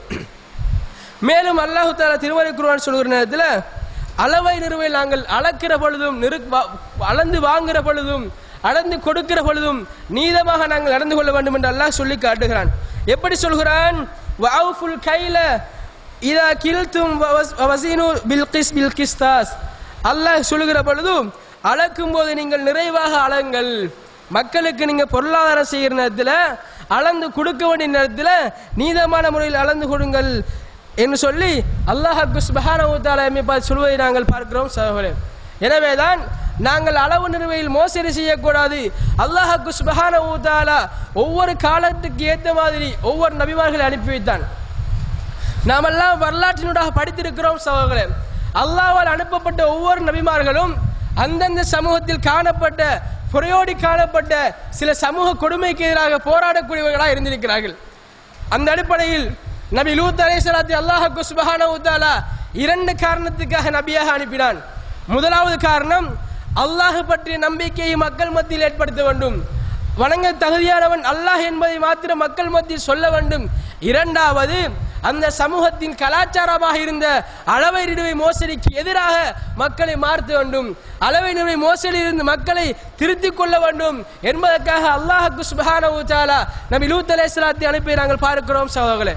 B: மேலும் அல்லாஹு தாலா திருமறை குருவான் சொல்கிற நேரத்தில் அளவை நிறுவையில் நாங்கள் அளக்கிற பொழுதும் நிறு வா- அளந்து வாங்குகிற பொழுதும் அளந்து கொடுக்கிற பொழுதும் நீதமாக நாங்கள் நடந்து கொள்ள வேண்டும் என்று அல்லாஹ் சொல்லி காட்டுகிறான் எப்படி சொல்கிறான் வஅஃபுல் கைல இதா கில்தும் வசீனு பில்கிஸ் பில்கிஸ்தாஸ் அல்லாஹ் சொல்லுகிற பொழுதும் அளக்கும் போது நீங்கள் நிறைவாக அளங்கள் மக்களுக்கு நீங்க பொருளாதாரம் செய்கிற நேரத்தில் அளந்து கொடுக்க வேண்டிய நேரத்தில் நீதமான முறையில் அளந்து கொடுங்கள் என்று சொல்லி அல்லாஹ் சுபஹானஹு தஆலா எம்மை பார்த்து சொல்வதை நாங்கள் பார்க்கிறோம் சகோதரே எனவேதான் நாங்கள் அளவு நிறுவையில் மோசடி செய்யக்கூடாது அல்லாஹ் சுபஹானஹு தஆலா ஒவ்வொரு காலத்துக்கு ஏற்ற மாதிரி ஒவ்வொரு நபிமார்களை அனுப்பி வைத்தான் நாமெல்லாம் வரலாற்றினூடாக படித்திருக்கிறோம் சகோதரர்களே அல்லாஹ்வால் அனுப்பப்பட்ட ஒவ்வொரு நபிமார்களும் அந்தந்த சமூகத்தில் காணப்பட்ட புறையோடி காணப்பட்ட சில சமூக கொடுமைக்கு எதிராக போராடக்கூடியவர்களாக இருந்திருக்கிறார்கள் அந்த அடிப்படையில் நபி லூத் அலைஹிஸ்ஸலாத்தை அல்லாஹ் சுப்ஹானஹு தஆலா இரண்டு காரணத்துக்காக நபியாக அனுப்பினான் முதலாவது காரணம் அல்லாஹ் பற்றிய நம்பிக்கையை மக்கள் மத்தியில் ஏற்படுத்த வேண்டும் வணங்க தகுதியானவன் அல்லாஹ் என்பதை மாத்திரம் மக்கள் மத்தியில் சொல்ல வேண்டும் இரண்டாவது அந்த சமூகத்தின் கலாச்சாரமாக இருந்த அளவை நிறுவை மோசடிக்கு எதிராக மக்களை மாற்ற வேண்டும் அளவை நிறுவை மோசடியில் இருந்து மக்களை திருத்திக் கொள்ள வேண்டும் என்பதற்காக அல்லாஹ் சுப்ஹானஹு தஆலா நபி லூத் அலைஹிஸ்ஸலாத்தை அனுப்பி நாங்கள் பார்க்கிறோம் சகோதரர்களே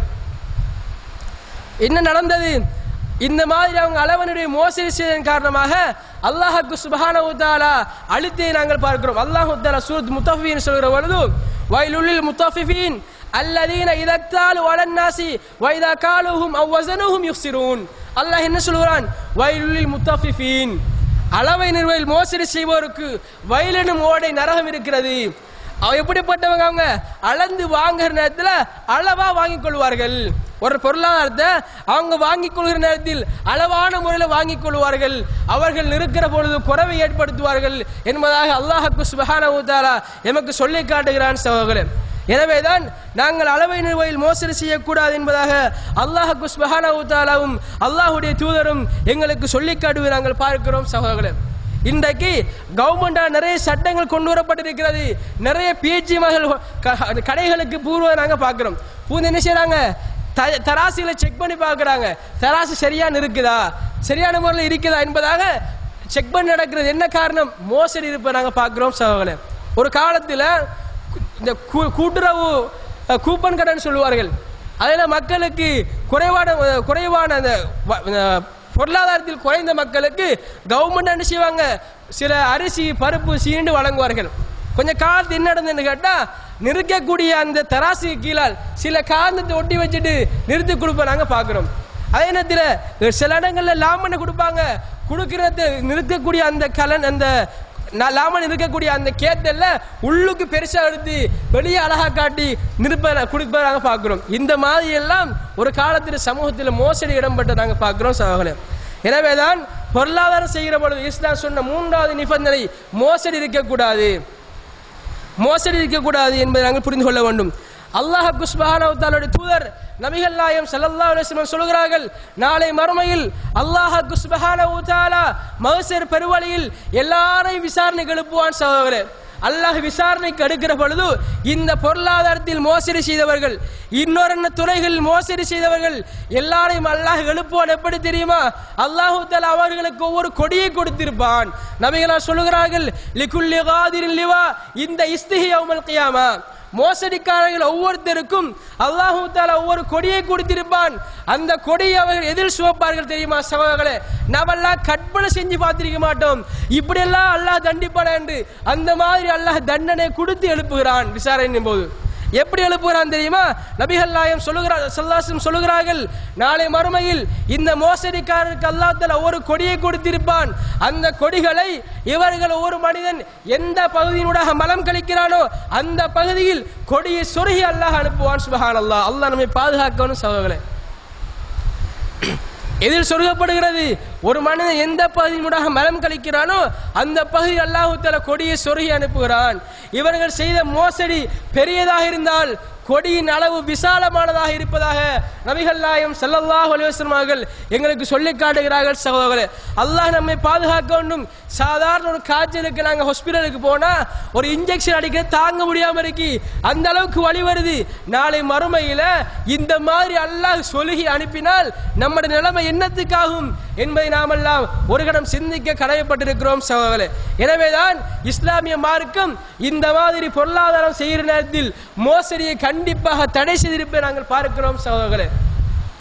B: என்ன நடந்தது இந்த மாதிரி அவங்க அளவனுடைய மோசடி செய்ததன் காரணமாக அல்லாஹுக்கு சுபஹானஹு தஆலா அழித்தை நாங்கள் பார்க்கிறோம் அல்லாஹு தஆலா சூரத் முத்தஃபிஃபீன் சொல்கிற பொழுது வயலுலில் முத்தஃபிஃபீன் அல்லதீன இதக்தாலு அலன் நாசி வைதா காலுஹும் அவ் வஸனுஹும் யுக்ஸிரூன் அல்லாஹ் என்ன சொல்கிறான் வயலுலில் முத்தஃபிஃபீன் அளவை நிறுவையில் மோசடி செய்வோருக்கு வயலெனும் ஓடை நரகம் இருக்கிறது அவ எப்படிப்பட்டவங்க அவங்க அளந்து வாங்குற நேரத்தில் அளவா வாங்கிக் கொள்வார்கள் ஒரு பொருளாதாரத்தை அவங்க வாங்கிக் கொள்கிற நேரத்தில் அளவான முறையில் வாங்கிக் கொள்வார்கள் அவர்கள் இருக்கிற பொழுது குறைவை ஏற்படுத்துவார்கள் என்பதாக அல்லாஹுக்கு சுபஹானஹு தஆலா எமக்கு சொல்லி காட்டுகிறான் சகோதரன் எனவேதான் நாங்கள் அளவை நிறுவையில் மோசடி செய்யக்கூடாது என்பதாக அல்லாஹுக்கு சுபஹானஹு தஆலாவும் அல்லாஹ்வுடைய தூதரும் எங்களுக்கு சொல்லி காட்டுவதை நாங்கள் பார்க்கிறோம் சகோதரன் இன்றைக்கு கவர்மெண்டால் நிறைய சட்டங்கள் கொண்டு வரப்பட்டிருக்கிறது நிறைய பிஹெச்சி மகள் க- கடைகளுக்கு பூர்வ நாங்கள் பார்க்குறோம் பூந்து என்ன செய்கிறாங்க த தராசுகளை செக் பண்ணி பார்க்குறாங்க தராசு சரியான இருக்குதா சரியான முறையில் இருக்குதா என்பதாக செக் பண்ணி நடக்கிறது என்ன காரணம் மோசடி இருப்பை நாங்கள் பார்க்குறோம் சகோதரன் ஒரு காலத்தில் இந்த கூ- கூட்டுறவு அஹ், கூப்பன் கடன் சொல்லுவார்கள் அதில் மக்களுக்கு குறைவான அஹ், குறைவான அந்த வ- அஹ், பொருளாதாரத்தில் குறைந்த மக்களுக்கு கவர்மெண்ட் என்ன செய்வாங்க சில அரிசி பருப்பு சீண்டு வழங்குவார்கள் கொஞ்சம் காலத்து என்ன நடந்ததுன்னு கேட்டா நிறுக்கக்கூடிய அந்த தராசுக்கு கீழால் சில காரணத்தை ஒட்டி வச்சுட்டு நிறுத்தி கொடுப்ப நாங்க பார்க்கிறோம் அதே நேரத்தில் சில இடங்கள்ல லாமனை கொடுப்பாங்க கொடுக்கறது நிறுத்தக்கூடிய அந்த கலன் அந்த ந- லாமன் இருக்கக்கூடிய அந்த கேத்தல்ல உள்ளுக்கு பெருசா எடுத்து வெளியே அழகா காட்டி நிருப்ப கொடுப்பதாக பார்க்கிறோம் இந்த மாதிரி எல்லாம் ஒரு காலத்தில் சமூகத்தில் மோசடி இடம்பெற்ற நாங்க பார்க்கிறோம் சகோதரன் எனவேதான் பொருளாதாரம் செய்கிற பொழுது இஸ்லாம் சொன்ன மூன்றாவது நிபந்தனை மோசடி இருக்கக்கூடாது மோசடி இருக்கக்கூடாது என்பதை நாங்கள் புரிந்து கொள்ள வேண்டும் அல்லாஹ் சுப்ஹானஹு தஆலாவுடைய தூதர் நபிகள் நாயம் ஸல்லல்லாஹு அலைஹி வஸல்லம் சொல்கிறார்கள் நாளை மறுமையில் அல்லாஹ் சுப்ஹானஹு தஆலா மகசர் பெருவழியில் எல்லாரையும் விசாரணைக்கு எழுப்புவான் சகோதரரே அல்லாஹ் விசாரணைக்கு எடுக்கிற பொழுது இந்த பொருளாதாரத்தில் மோசடி செய்தவர்கள் இன்னொரு துறைகளில் மோசடி செய்தவர்கள் எல்லாரையும் அல்லாஹ் எழுப்புவான் எப்படி தெரியுமா அல்லாஹு தஆலா அவர்களுக்கு ஒவ்வொரு கொடியை கொடுத்திருப்பான் நபிகளா சொல்லுகிறார்கள் லிகுல்லி காதிரின் லிவா இந்த இஸ்திஹி யௌமல் கியாமா மோசடிக்காரர்கள் ஒவ்வொருத்தருக்கும் அல்லாஹு தாலா ஒவ்வொரு கொடியை கொடுத்திருப்பான் அந்த கொடியை அவர்கள் எதில் சுமப்பார்கள் தெரியுமா சகோதரர்களே நாமெல்லாம் கற்பனை செஞ்சு பார்த்திருக்க மாட்டோம் இப்படியெல்லாம் அல்லாஹ் தண்டிப்பான் என்று அந்த மாதிரி அல்லாஹ் தண்டனை கொடுத்து எழுப்புகிறான் விசாரணையின் போது எப்படி எழுப்புகிறான் தெரியுமா நபிகள் நாயம் சொல்லுகிறார் சல்லாசம் சொல்லுகிறார்கள் நாளை மறுமையில் இந்த மோசடிக்காரருக்கு அல்லாஹ் ஒவ்வொரு கொடியை கொடுத்திருப்பான் அந்த கொடிகளை இவர்கள் ஒரு மனிதன் எந்த பகுதியினூடாக மலம் கழிக்கிறானோ அந்த பகுதியில் கொடியை சொருகி அல்லாஹ் அனுப்புவான் சுபஹான் அல்லாஹ் அல்லாஹ் நம்மை பாதுகாக்கணும் சகோதரர்களே எதில் சொருகப்படுகிறது ஒரு மனிதன் எந்த பகுதியினூடாக மலம் கழிக்கிறானோ அந்த பகுதி அல்லாஹு தஆலா கொடியை சொருகி அனுப்புகிறான் இவர்கள் செய்த மோசடி பெரியதாக இருந்தால் கொடியின் அளவு விசாலமானதாக இருப்பதாக நபிகள் நாயம் ஸல்லல்லாஹு அலைஹி வஸல்லம் அவர்கள் எங்களுக்கு சொல்லி காட்டுகிறார்கள் சகோதரர்களே அல்லாஹ் நம்மை பாதுகாக்க வேண்டும் சாதாரண ஒரு காய்ச்சலுக்கு நாங்கள் ஹாஸ்பிட்டலுக்கு போனா ஒரு இன்ஜெக்ஷன் அடிக்க தாங்க முடியாம இருக்கு அந்த அளவுக்கு வழி வருது நாளை மறுமையில இந்த மாதிரி அல்லாஹ் சொல்லுகி அனுப்பினால் நம்முடைய நிலைமை என்னத்துக்காகும் என்பதை நாமெல்லாம் ஒரு கணம் சிந்திக்க கடமைப்பட்டிருக்கிறோம் சகோதரர்களே எனவேதான் இஸ்லாமிய மார்க்கம் இந்த மாதிரி பொருளாதாரம் செய்கிற நேரத்தில் மோசடியை கண்டிப்பாக தடை செய்திருப்பதை நாங்கள் பார்க்கிறோம் சகோதரர்களே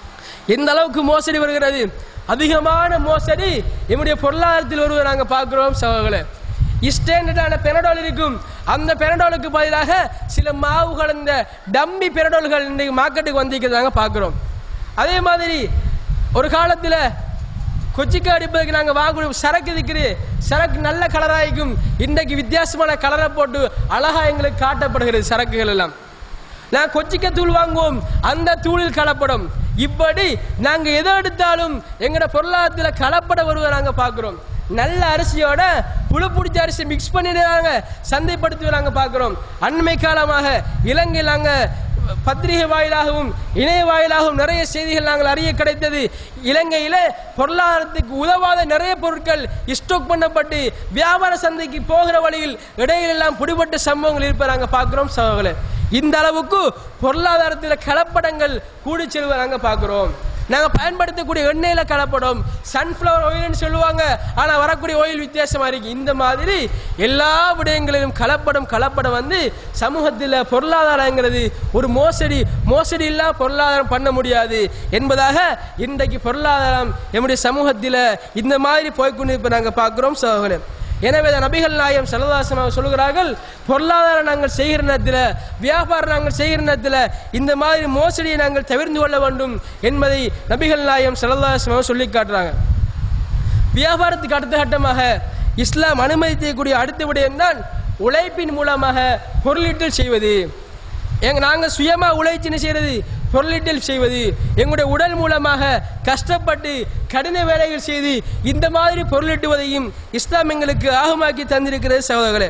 B: எந்த அளவுக்கு மோசடி வருகிறது அதிகமான மோசடி நம்முடைய பொருளாதாரத்தில் வருவதை நாங்கள் பார்க்கிறோம் சகோதரர்களே ஸ்டாண்டர்டான பெனடால் இருக்கும் அந்த பெனடாலுக்கு பதிலாக சில மாவு கலந்த டம்மி பெனடால்கள் இன்றைக்கு மார்க்கெட்டுக்கு வந்திருக்கிறத நாங்கள் பார்க்கிறோம் அதே மாதிரி ஒரு காலத்தில் கொச்சிக்கா அடிப்பதற்கு நாங்கள் வாங்கக்கூடிய சரக்கு இருக்குது சரக்கு நல்ல கலராயிருக்கும் இன்றைக்கு வித்தியாசமான கலரை போட்டு அழகா எங்களுக்கு காட்டப்படுகிறது சரக்குகள் எல்லாம் நான் கொச்சிக்க தூள் வாங்குவோம் அந்த தூளில் கலப்படம் இப்படி நாங்க எதை எடுத்தாலும் எங்கட பொருளாதாரத்தில் கலப்பட வருவதை நாங்க பார்க்கிறோம் நல்ல அரிசியோட புழு பிடிச்ச அரிசி மிக்ஸ் பண்ணிடுறாங்க சந்தைப்படுத்தி நாங்க பார்க்கிறோம் அண்மை காலமாக இலங்கையில் நாங்க பத்திரிகை வாயிலாகவும் இணைய வாயிலாகவும் நிறைய செய்திகள் நாங்கள் அறிய கிடைத்தது இலங்கையில பொருளாதாரத்துக்கு உதவாத நிறைய பொருட்கள் ஸ்டாக் பண்ணப்பட்டு வியாபார சந்தைக்கு போகிற வழியில் இடையிலெல்லாம் பிடிபட்ட சம்பவங்கள் இருப்பதை நாங்கள் பார்க்கிறோம் சகோதரர்களே இந்த அளவுக்கு பொருளாதாரத்தில் கலப்படங்கள் கூடி செல்வதை நாங்கள் பார்க்கிறோம் நாங்கள் பயன்படுத்தக்கூடிய எண்ணெயில கலப்படம் சன்ஃப்ளவர் ஆயில்னு சொல்லுவாங்க ஆனால் வரக்கூடிய ஆயில் வித்தியாசமா இருக்கு இந்த மாதிரி எல்லா விடயங்களிலும் கலப்படம் கலப்படம் வந்து சமூகத்தில் பொருளாதாரங்கிறது ஒரு மோசடி மோசடி இல்லா பொருளாதாரம் பண்ண முடியாது என்பதாக இன்றைக்கு பொருளாதாரம் நம்முடைய சமூகத்தில் இந்த மாதிரி போய்க்கொண்டு இப்போ நாங்கள் பார்க்குறோம் சகோதரர்களே எனவே தான் நபிகள் நாயம் சல்லதாசம் சொல்கிறார்கள் பொருளாதாரம் நாங்கள் செய்கிற நேரத்தில் வியாபாரம் நாங்கள் செய்கிற நேரத்தில் இந்த மாதிரி மோசடியை நாங்கள் தவிர்த்து கொள்ள வேண்டும் என்பதை நபிகள் நாயம் சல்லதாசம் சொல்லி காட்டுறாங்க வியாபாரத்துக்கு அடுத்த கட்டமாக இஸ்லாம் அனுமதிக்கக்கூடிய அடுத்த விடயம்தான் உழைப்பின் மூலமாக பொருளீட்டல் செய்வது எங்க நாங்கள் சுயமா உழைச்சு என்ன செய்யறது பொருளீட்டல் செய்வது எங்களுடைய உடல் மூலமாக கஷ்டப்பட்டு கடின வேலைகள் செய்து இந்த மாதிரி பொருளீட்டுவதையும் இஸ்லாம் எங்களுக்கு ஆகமாக்கி தந்திருக்கிறது சகோதரர்களே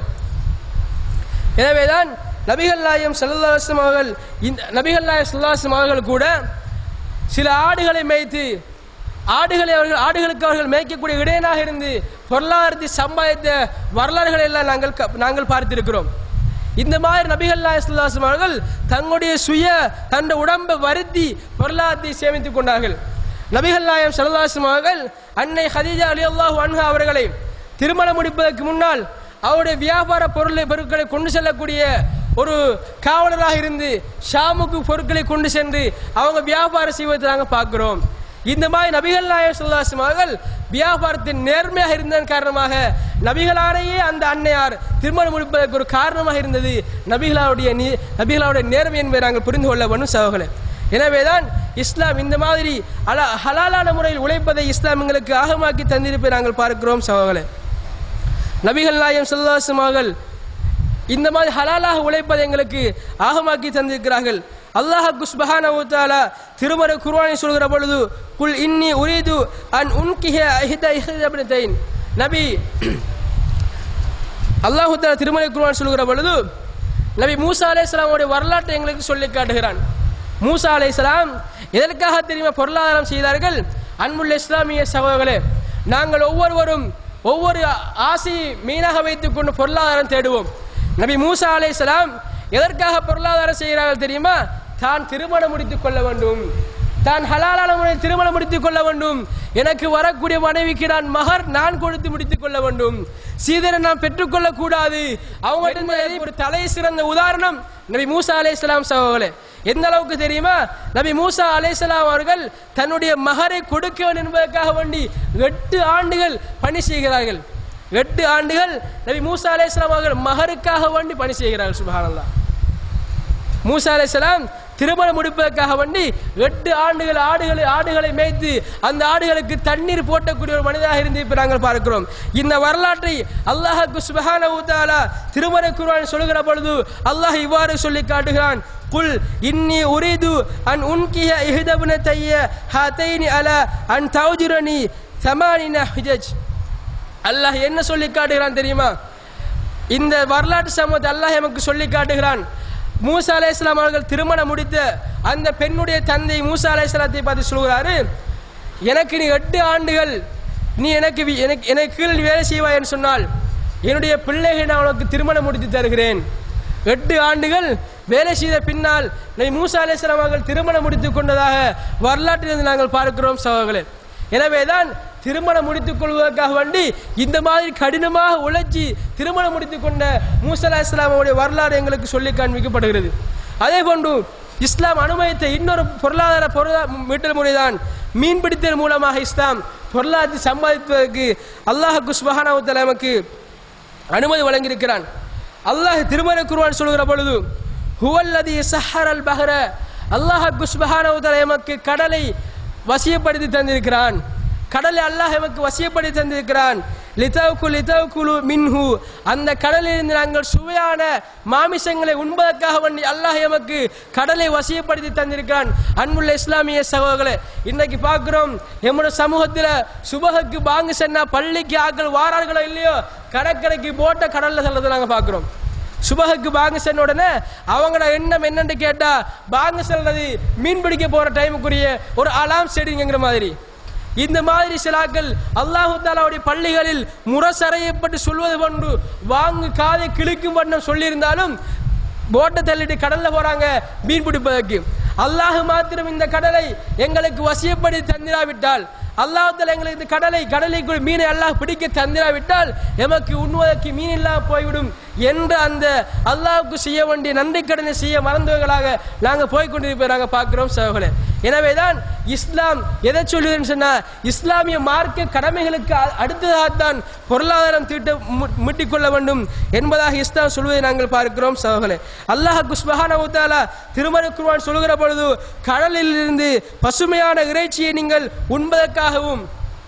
B: எனவேதான் நபிகள் நாயம் சல்லாஸ்லம் அவர்கள் இந்த நபிகள் நாயம் சல்லாஸ்லம் அவர்கள் கூட சில ஆடுகளை மேய்த்து ஆடுகளை அவர்கள் ஆடுகளுக்கு அவர்கள் மேய்க்கக்கூடிய இடையனாக இருந்து பொருளாதாரத்தை சம்பாதித்த வரலாறுகளை எல்லாம் நாங்கள் க- நாங்கள் பார்த்திருக்கிறோம் இந்த மாதிரி நபிகள் நாயஸ்லாசம் அவர்கள் தங்களுடைய சுய தன்னுடைய உடம்பை வருத்தி பொருளாதாரத்தை சேமித்துக் கொண்டார்கள் நபிகள் நாயம் சல்லாசம் அவர்கள் அன்னை ஹதீஜா அலி அல்லாஹு அன்ஹா அவர்களை திருமணம் முடிப்பதற்கு முன்னால் அவருடைய வியாபார பொருளை பொருட்களை கொண்டு செல்லக்கூடிய ஒரு காவலராக இருந்து ஷாமுக்கு பொருட்களை கொண்டு சென்று அவங்க வியாபாரம் செய்வதை நாங்கள் பார்க்கிறோம் இந்த மாதிரி நபிகள் நாயகம் சொல்லாசம் அவர்கள் வியாபாரத்தின் நேர்மையாக இருந்ததன் காரணமாக நபிகளாரையே அந்த அன்னையார் திருமணம் முடிப்பதற்கு ஒரு காரணமாக இருந்தது நபிகளாருடைய நீ- நபிகளாருடைய நேர்மை என்பதை நாங்கள் புரிந்து கொள்ள வேண்டும் சகோதரர்களே எனவேதான் இஸ்லாம் இந்த மாதிரி அல ஹலாலான முறையில் உழைப்பதை இஸ்லாம் எங்களுக்கு ஆகமாக்கி தந்திருப்பதை நாங்கள் பார்க்கிறோம் சகோதரர்களே நபிகள் நாயம் சல்லாசம் அவர்கள் இந்த மாதிரி ஹலாலாக உழைப்பதை எங்களுக்கு ஆகமாக்கி தந்திருக்கிறார்கள் அல்லாஹ் சுப்ஹானஹு வ தஆலா திருமறை குர்ஆனில் சொல்கிற பொழுது குல் இன்னி உரீது அன் உன்கிஹ இஹ்தா இஹ்தபனத்தைன் நபி அல்லாஹ் தஆலா திருமறை குர்ஆன் சொல்கிற பொழுது நபி மூசா அலைஹிஸ்ஸலாமுடைய வரலாற்றை எங்களுக்கு சொல்லி காட்டுகிறான் மூசா அலைஹிஸ்ஸலாம் எதற்காக தெரியுமா பொருளாதாரம் செய்தார்கள் அன்புள்ள இஸ்லாமிய சகோதரர்களே நாங்கள் ஒவ்வொருவரும் ஒவ்வொரு ஆசையை மீனாக வைத்துக் கொண்டு பொருளாதாரம் தேடுவோம் நபி மூசா அலைஹிஸ்ஸலாம் எதற்காக பொருளாதாரம் செய்கிறார்கள் தெரியுமா தான் திருமணம் முடித்துக் கொள்ள வேண்டும் தான் ஹலாலான முறையில் திருமணம் முடித்துக் கொள்ள வேண்டும் எனக்கு வரக்கூடிய மனைவிக்கு நான் மகர் நான் கொடுத்து முடித்துக் கொள்ள வேண்டும் சீதனை நான் பெற்றுக்கொள்ள கூடாது அவங்க ஒரு தலை சிறந்த உதாரணம் நபி மூசா அலைஹிஸ்ஸலாம் சகோதரர்களே எந்த அளவுக்கு தெரியுமா நபி மூசா அலைஹிஸ்ஸலாம் அவர்கள் தன்னுடைய மகரை கொடுக்க வேண்டும் என்பதற்காக வேண்டி எட்டு ஆண்டுகள் பணி செய்கிறார்கள் எட்டு ஆண்டுகள் நபி மூசா அலைஹிஸ்ஸலாம் அவர்கள் மகருக்காக வேண்டி பணி செய்கிறார்கள் சுபஹானல்லாஹ் மூசா அலைஹிஸ்ஸலாம் திருமணம் முடிப்பதற்காக வேண்டி எட்டு ஆண்டுகள் ஆடுகளை ஆடுகளை மேய்த்து அந்த ஆடுகளுக்கு தண்ணீர் போட்டக்கூடிய ஒரு மனிதராக இருந்து இப்ப நாங்கள் பார்க்கிறோம் இந்த வரலாற்றை அல்லாஹ்க்கு சுபஹானஹு தஆலா திருமறை குர்ஆன் சொல்லுகிற பொழுது அல்லாஹ் இவ்வாறு சொல்லி காட்டுகிறான் குல் இன்னி உரீது அன் உன்கிய இஹ்தபுன தைய ஹாதைனி அலா அன் தௌஜிரனி சமானின ஹிஜஜ் அல்லாஹ் என்ன சொல்லி காட்டுகிறான் தெரியுமா இந்த வரலாற்று சம்பவத்தை அல்லாஹ் எமக்கு சொல்லி காட்டுகிறான் மூசா அலைஹிஸ்ஸலாம் அவர்கள் திருமணம் முடித்த அந்த பெண்ணுடைய தந்தை மூசா அலைஹிஸ்ஸலாத்தை பார்த்து சொல்கிறாரு எனக்கு நீ எட்டு ஆண்டுகள் நீ எனக்கு வி- எனக்கு எனக்கு கீழே நீ வேலை செய்வாய் என்று சொன்னால் என்னுடைய பிள்ளைகளை நான் உனக்கு திருமணம் முடித்து தருகிறேன் எட்டு ஆண்டுகள் வேலை செய்த பின்னால் நபி மூசா அலைஹிஸ்ஸலாம் அவர்கள் திருமணம் முடித்துக் கொண்டதாக வரலாற்றிலிருந்து நாங்கள் பார்க்கிறோம் சகோதரர்களே எனவேதான் திருமணம் முடித்துக் கொள்வதற்காக வேண்டி இந்த மாதிரி கடினமாக உழைச்சி திருமணம் முடித்துக் கொண்ட மூசா அலைஹிஸ்ஸலாம் அவருடைய வரலாறு எங்களுக்கு சொல்லி காண்பிக்கப்படுகிறது அதே போன்று இஸ்லாம் அனுமதித்த இன்னொரு பொருளாதார பொருளா மீட்டல் முறைதான் மீன்பிடித்தல் மூலமாக இஸ்லாம் பொருளாதாரத்தை சம்பாதிப்பதற்கு அல்லாஹ் குஸ்பஹானாவுத்தல நமக்கு அனுமதி வழங்கியிருக்கிறான் அல்லாஹ் திருமறை குர்ஆன் சொல்கிற பொழுது ஹுவல்லதி சஹரல் பஹர அல்லாஹ் குஸ்பஹானாவுத்தல எமக்கு கடலை வசியப்படுத்தி தந்திருக்கிறான் கடலை அல்லாஹ் எமக்கு வசியப்படுத்தி தந்திருக்கிறான் லிதவுக்கு லிதவுக்குலு மின்ஹு அந்த கடலிலிருந்து நாங்கள் சுவையான மாமிசங்களை உண்பதற்காக வேண்டி அல்லாஹ் எமக்கு கடலை வசியப்படுத்தி தந்திருக்கிறான் அன்புள்ள இஸ்லாமிய சகோதரர்களே இன்னைக்கு பார்க்கிறோம் எம்மோட சமூகத்தில் சுபகுக்கு பாங்கு சென்னா பள்ளிக்கு ஆக்கள் வாரார்களோ இல்லையோ கடற்கரைக்கு போட்ட கடல்ல செல்லதை நாங்கள் பார்க்கிறோம் சுபகுக்கு பாங்கு சென்ன உடனே அவங்களோட எண்ணம் என்னன்னு கேட்டா பாங்கு செல்றது மீன் பிடிக்க போற டைமுக்குரிய ஒரு அலாம் செடிங்கிற மாதிரி இந்த மாதிரி சிலாக்கள் அல்லாஹு தாலாவுடைய பள்ளிகளில் முரசறையப்பட்டு சொல்வது கொண்டு வாங்கு காதை கிழிக்கும் வண்ணம் சொல்லியிருந்தாலும் போட்டை தள்ளிட்டு கடல்ல போறாங்க மீன் பிடிப்பதற்கு அல்லாஹ் மாத்திரம் இந்த கடலை எங்களுக்கு வசியப்படுத்தி தந்திராவிட்டால் அல்லாஹ் எங்களுக்கு இந்த கடலை கடலைக்குள் மீனை அல்லாஹ் பிடிக்க தந்திராவிட்டால் எமக்கு உண்ணுவதற்கு மீன் இல்லாமல் போய்விடும் என்ற அந்த அல்லாஹ்வுக்கு செய்ய வேண்டிய நன்றி கடனை செய்ய மறந்தவர்களாக நாங்கள் போய் கொண்டிருப்பதை நாங்கள் பார்க்கிறோம் சகோதரே எனவேதான் இஸ்லாம் எதை சொல்லுதுன்னு சொன்னா இஸ்லாமிய மார்க்க கடமைகளுக்கு அ- அடுத்ததாகத்தான் பொருளாதாரம் தீட்ட மு- மீட்டிக்கொள்ள வேண்டும் என்பதாக இஸ்லாம் சொல்வதை நாங்கள் பார்க்கிறோம் சகோதரே அல்லாஹ் குஸ்பஹானஹு தஆலா திருமறை குர்ஆன் சொல்கிற பொழுது கடலில் இருந்து பசுமையான இறைச்சியை நீங்கள் உண்பதற்காகவும்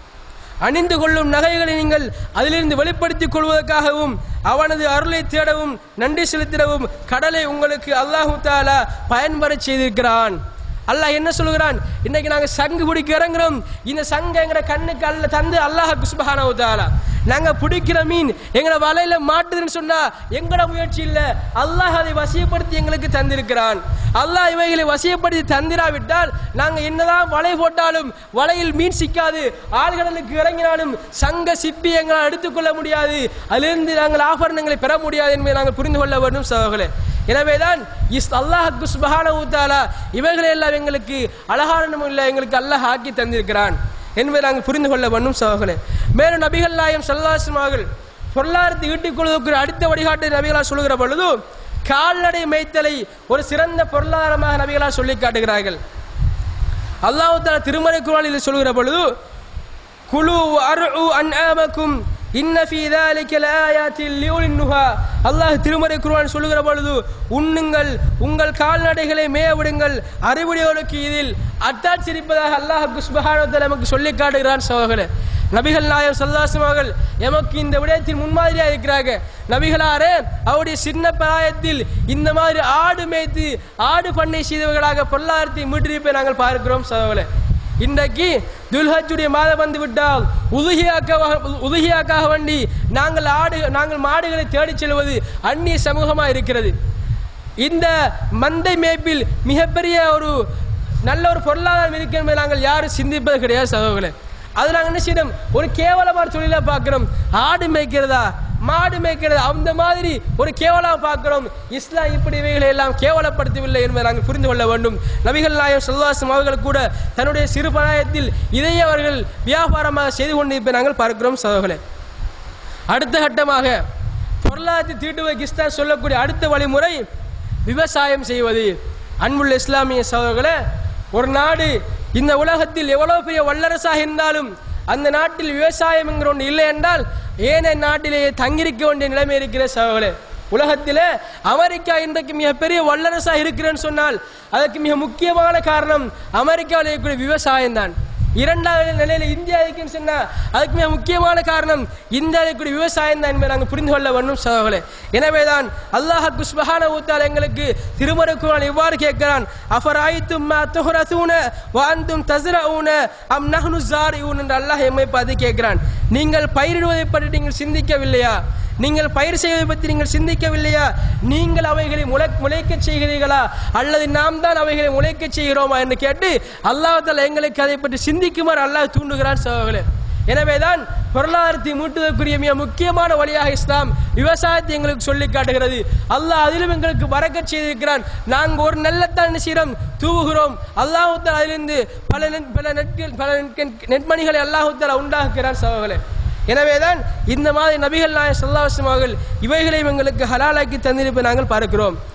B: அணிந்து கொள்ளும் நகைகளை நீங்கள் அதிலிருந்து வெளிப்படுத்திக் கொள்வதற்காகவும் அவனது அருளை தேடவும் நன்றி செலுத்திடவும் கடலை உங்களுக்கு அல்லாஹு தாலா பயன்பெறச் செய்திருக்கிறான் அல்லாஹ் என்ன சொல்கிறான் இன்னைக்கு நாங்க சங்கு பிடிக்க இறங்குறோம் இந்த சங்கு எங்கட கண்ணுக்கு அல்ல தந்து அல்லாஹ் குஸ்பஹானஹு தஆலா நாங்க பிடிக்கிற மீன் எங்கட வலையில மாட்டுதுன்னு சொன்னா எங்கட முயற்சி இல்ல அல்லாஹ் அதை வசியப்படுத்தி எங்களுக்கு தந்திருக்கிறான் அல்லாஹ் இவைகளை வசியப்படுத்தி தந்திராவிட்டால் நாங்க என்னதான் வலை போட்டாலும் வலையில் மீன் சிக்காது ஆழ்கடலுக்கு இறங்கினாலும் சங்க சிப்பி எங்களால் எடுத்துக்கொள்ள முடியாது அதிலிருந்து நாங்கள் ஆபரணங்களை பெற முடியாது என்பதை நாங்கள் புரிந்து கொள்ள வேண்டும் சகோதரர்களே எனவேதான் இஸ் அல்லாஹ் சுபஹானஹு தஆலா இவைகளை எல்லாம் எங்களுக்கு அழகான முறையில் எங்களுக்கு அல்லாஹ் ஆக்கி தந்திருக்கிறான் என்பதை நாங்கள் புரிந்து கொள்ள வேண்டும் சகோதரர்களே மேலும் நபிகள் நாயம் சல்லாஸ்லம் அவர்கள் பொருளாதாரத்தை ஈட்டிக் கொள்வதற்கு அடுத்த வழிகாட்டு நபிகளால் சொல்லுகிற பொழுது கால்நடை மேய்த்தலை ஒரு சிறந்த பொருளாதாரமாக நபிகளால் சொல்லி காட்டுகிறார்கள் அல்லாஹ் தஆலா திருமறை குர்ஆனில் சொல்லுகிற பொழுது குலு அர்உ அன்ஆமக்கும் இன்ன ஃபீ ذلك لآيات لأولي النهى அல்லாஹ் திருமறை குர்ஆன் சொல்லுகிற பொழுது உண்ணுங்கள் உங்கள் கால்நடைகளை மேய விடுங்கள் அறிவுடையோருக்கு இதில் அத்தாட்சிரிப்பதாக அல்லாஹ் சுப்ஹானஹு வ தஆலா நமக்கு சொல்லி காட்டுகிறான் சகோதரர்களே நபிகள் நாயம் சல்லாசம் அவர்கள் எமக்கு இந்த விடயத்தில் முன்மாதிரியா இருக்கிறாங்க நபிகளாரே அவருடைய சின்ன பிராயத்தில் இந்த மாதிரி ஆடு மேய்த்து ஆடு பண்ணை செய்தவர்களாக பொருளாதாரத்தை மீட்டிருப்பை நாங்கள் பார்க்கிறோம் சகோதரர்களே இன்றைக்கு துல்ஹஜ்ஜுடைய மாதம் வந்து விட்டால் உதுகியாக்காக உதுகியாக்காக வேண்டி நாங்கள் ஆடு நாங்கள் மாடுகளை தேடிச் செல்வது அந்நிய சமூகமாக இருக்கிறது இந்த மந்தை மேய்ப்பில் மிகப்பெரிய ஒரு நல்ல ஒரு பொருளாதாரம் இருக்கு என்பதை நாங்கள் யாரும் சிந்திப்பது கிடையாது சகோதரர்களே அது நாங்கள் என்ன செய்யணும் ஒரு கேவலமான தொழிலை பார்க்கிறோம் ஆடு மேய்க்கிறதா மாடு மேய்க்கிறதா அந்த மாதிரி ஒரு கேவலம் பார்க்கிறோம் இஸ்லாம் இப்படி இவைகளை எல்லாம் கேவலப்படுத்தவில்லை என்பதை நாங்கள் புரிந்து கொள்ள வேண்டும் நபிகள் நாயம் சொல்லாசம் அவர்கள் கூட தன்னுடைய சிறு பிராயத்தில் இதையே அவர்கள் வியாபாரமாக செய்து கொண்டிருப்பதை நாங்கள் பார்க்கிறோம் சகோதரர்களே அடுத்த கட்டமாக பொருளாதாரத்தை தீட்டுவதற்கு இஸ்லாம் சொல்லக்கூடிய அடுத்த வழிமுறை விவசாயம் செய்வது அன்புள்ள இஸ்லாமிய சகோதரர்களே ஒரு நாடு இந்த உலகத்தில் எவ்வளவு பெரிய வல்லரசாக இருந்தாலும் அந்த நாட்டில் விவசாயம் என்கிற ஒன்று இல்லை என்றால் ஏனைய நாட்டிலேயே தங்கியிருக்க வேண்டிய நிலைமை இருக்கிற சகோதரர்களே உலகத்திலே அமெரிக்கா இன்றைக்கு மிகப்பெரிய வல்லரசாக இருக்கிறேன்னு சொன்னால் அதற்கு மிக முக்கியமான காரணம் அமெரிக்காவில் இருக்கக்கூடிய விவசாயம் தான் இரண்டாவது நிலையில இந்தியா இருக்குன்னு சொன்னா அதுக்கு மிக முக்கியமான காரணம் இந்தியா இருக்கக்கூடிய விவசாயம் தான் என்பதை நாங்கள் புரிந்து கொள்ள வேண்டும் சகோதரர்களே எனவேதான் அல்லாஹ் குஸ்பஹான ஊத்தால் எங்களுக்கு திருமறை குர்ஆன் இவ்வாறு கேட்கிறான் அஃபராயித்தும் மா துஹ்ரசூன வ அன்தும் தஸ்ரஊன அம் நஹ்னு ஸாரிஊன் என்று அல்லாஹ் எம்மை பார்த்து கேட்கிறான் நீங்கள் பயிரிடுவதை பற்றி நீங்கள் சிந்திக்கவில்லையா நீங்கள் பயிர் செய்வதை பற்றி நீங்கள் சிந்திக்கவில்லையா நீங்கள் அவைகளை முளை முளைக்கச் செய்கிறீர்களா அல்லது நாம் தான் அவைகளை முளைக்கச் செய்கிறோமா என்று கேட்டு அல்லாஹ் தஆலா எங்களுக்கு அதை பற்றி சிந்திக்குமாறு அல்லாஹ் தூண்டுகிறான் சகோதரர்களே எனவேதான் பொருளாதாரத்தை மூட்டுவதற்குரிய மிக முக்கியமான வழியாக இஸ்லாம் விவசாயத்தை எங்களுக்கு சொல்லி காட்டுகிறது அல்லாஹ் அதிலும் எங்களுக்கு வரக்கச் செய்திருக்கிறான் நாங்கள் ஒரு நல்லத்தான் என்ன செய்கிறோம் தூவுகிறோம் அல்லாஹுத்தால் அதிலிருந்து பல நெட்- பல நெட்கள் பல நெட்கள்- நெட்மணிகளை அல்லாஹுத்தால் உண்டாக்குகிறான் சகோதரர்களே எனவேதான் இந்த மாதிரி நபிகள் நாயகம் ஸல்லல்லாஹு அலைஹி வஸல்லம் அவர்கள் இவைகளையும் எங்களுக்கு ஹலாலாக்கி தந்திருப்பதை நாங்கள் பார்க்கிறோம்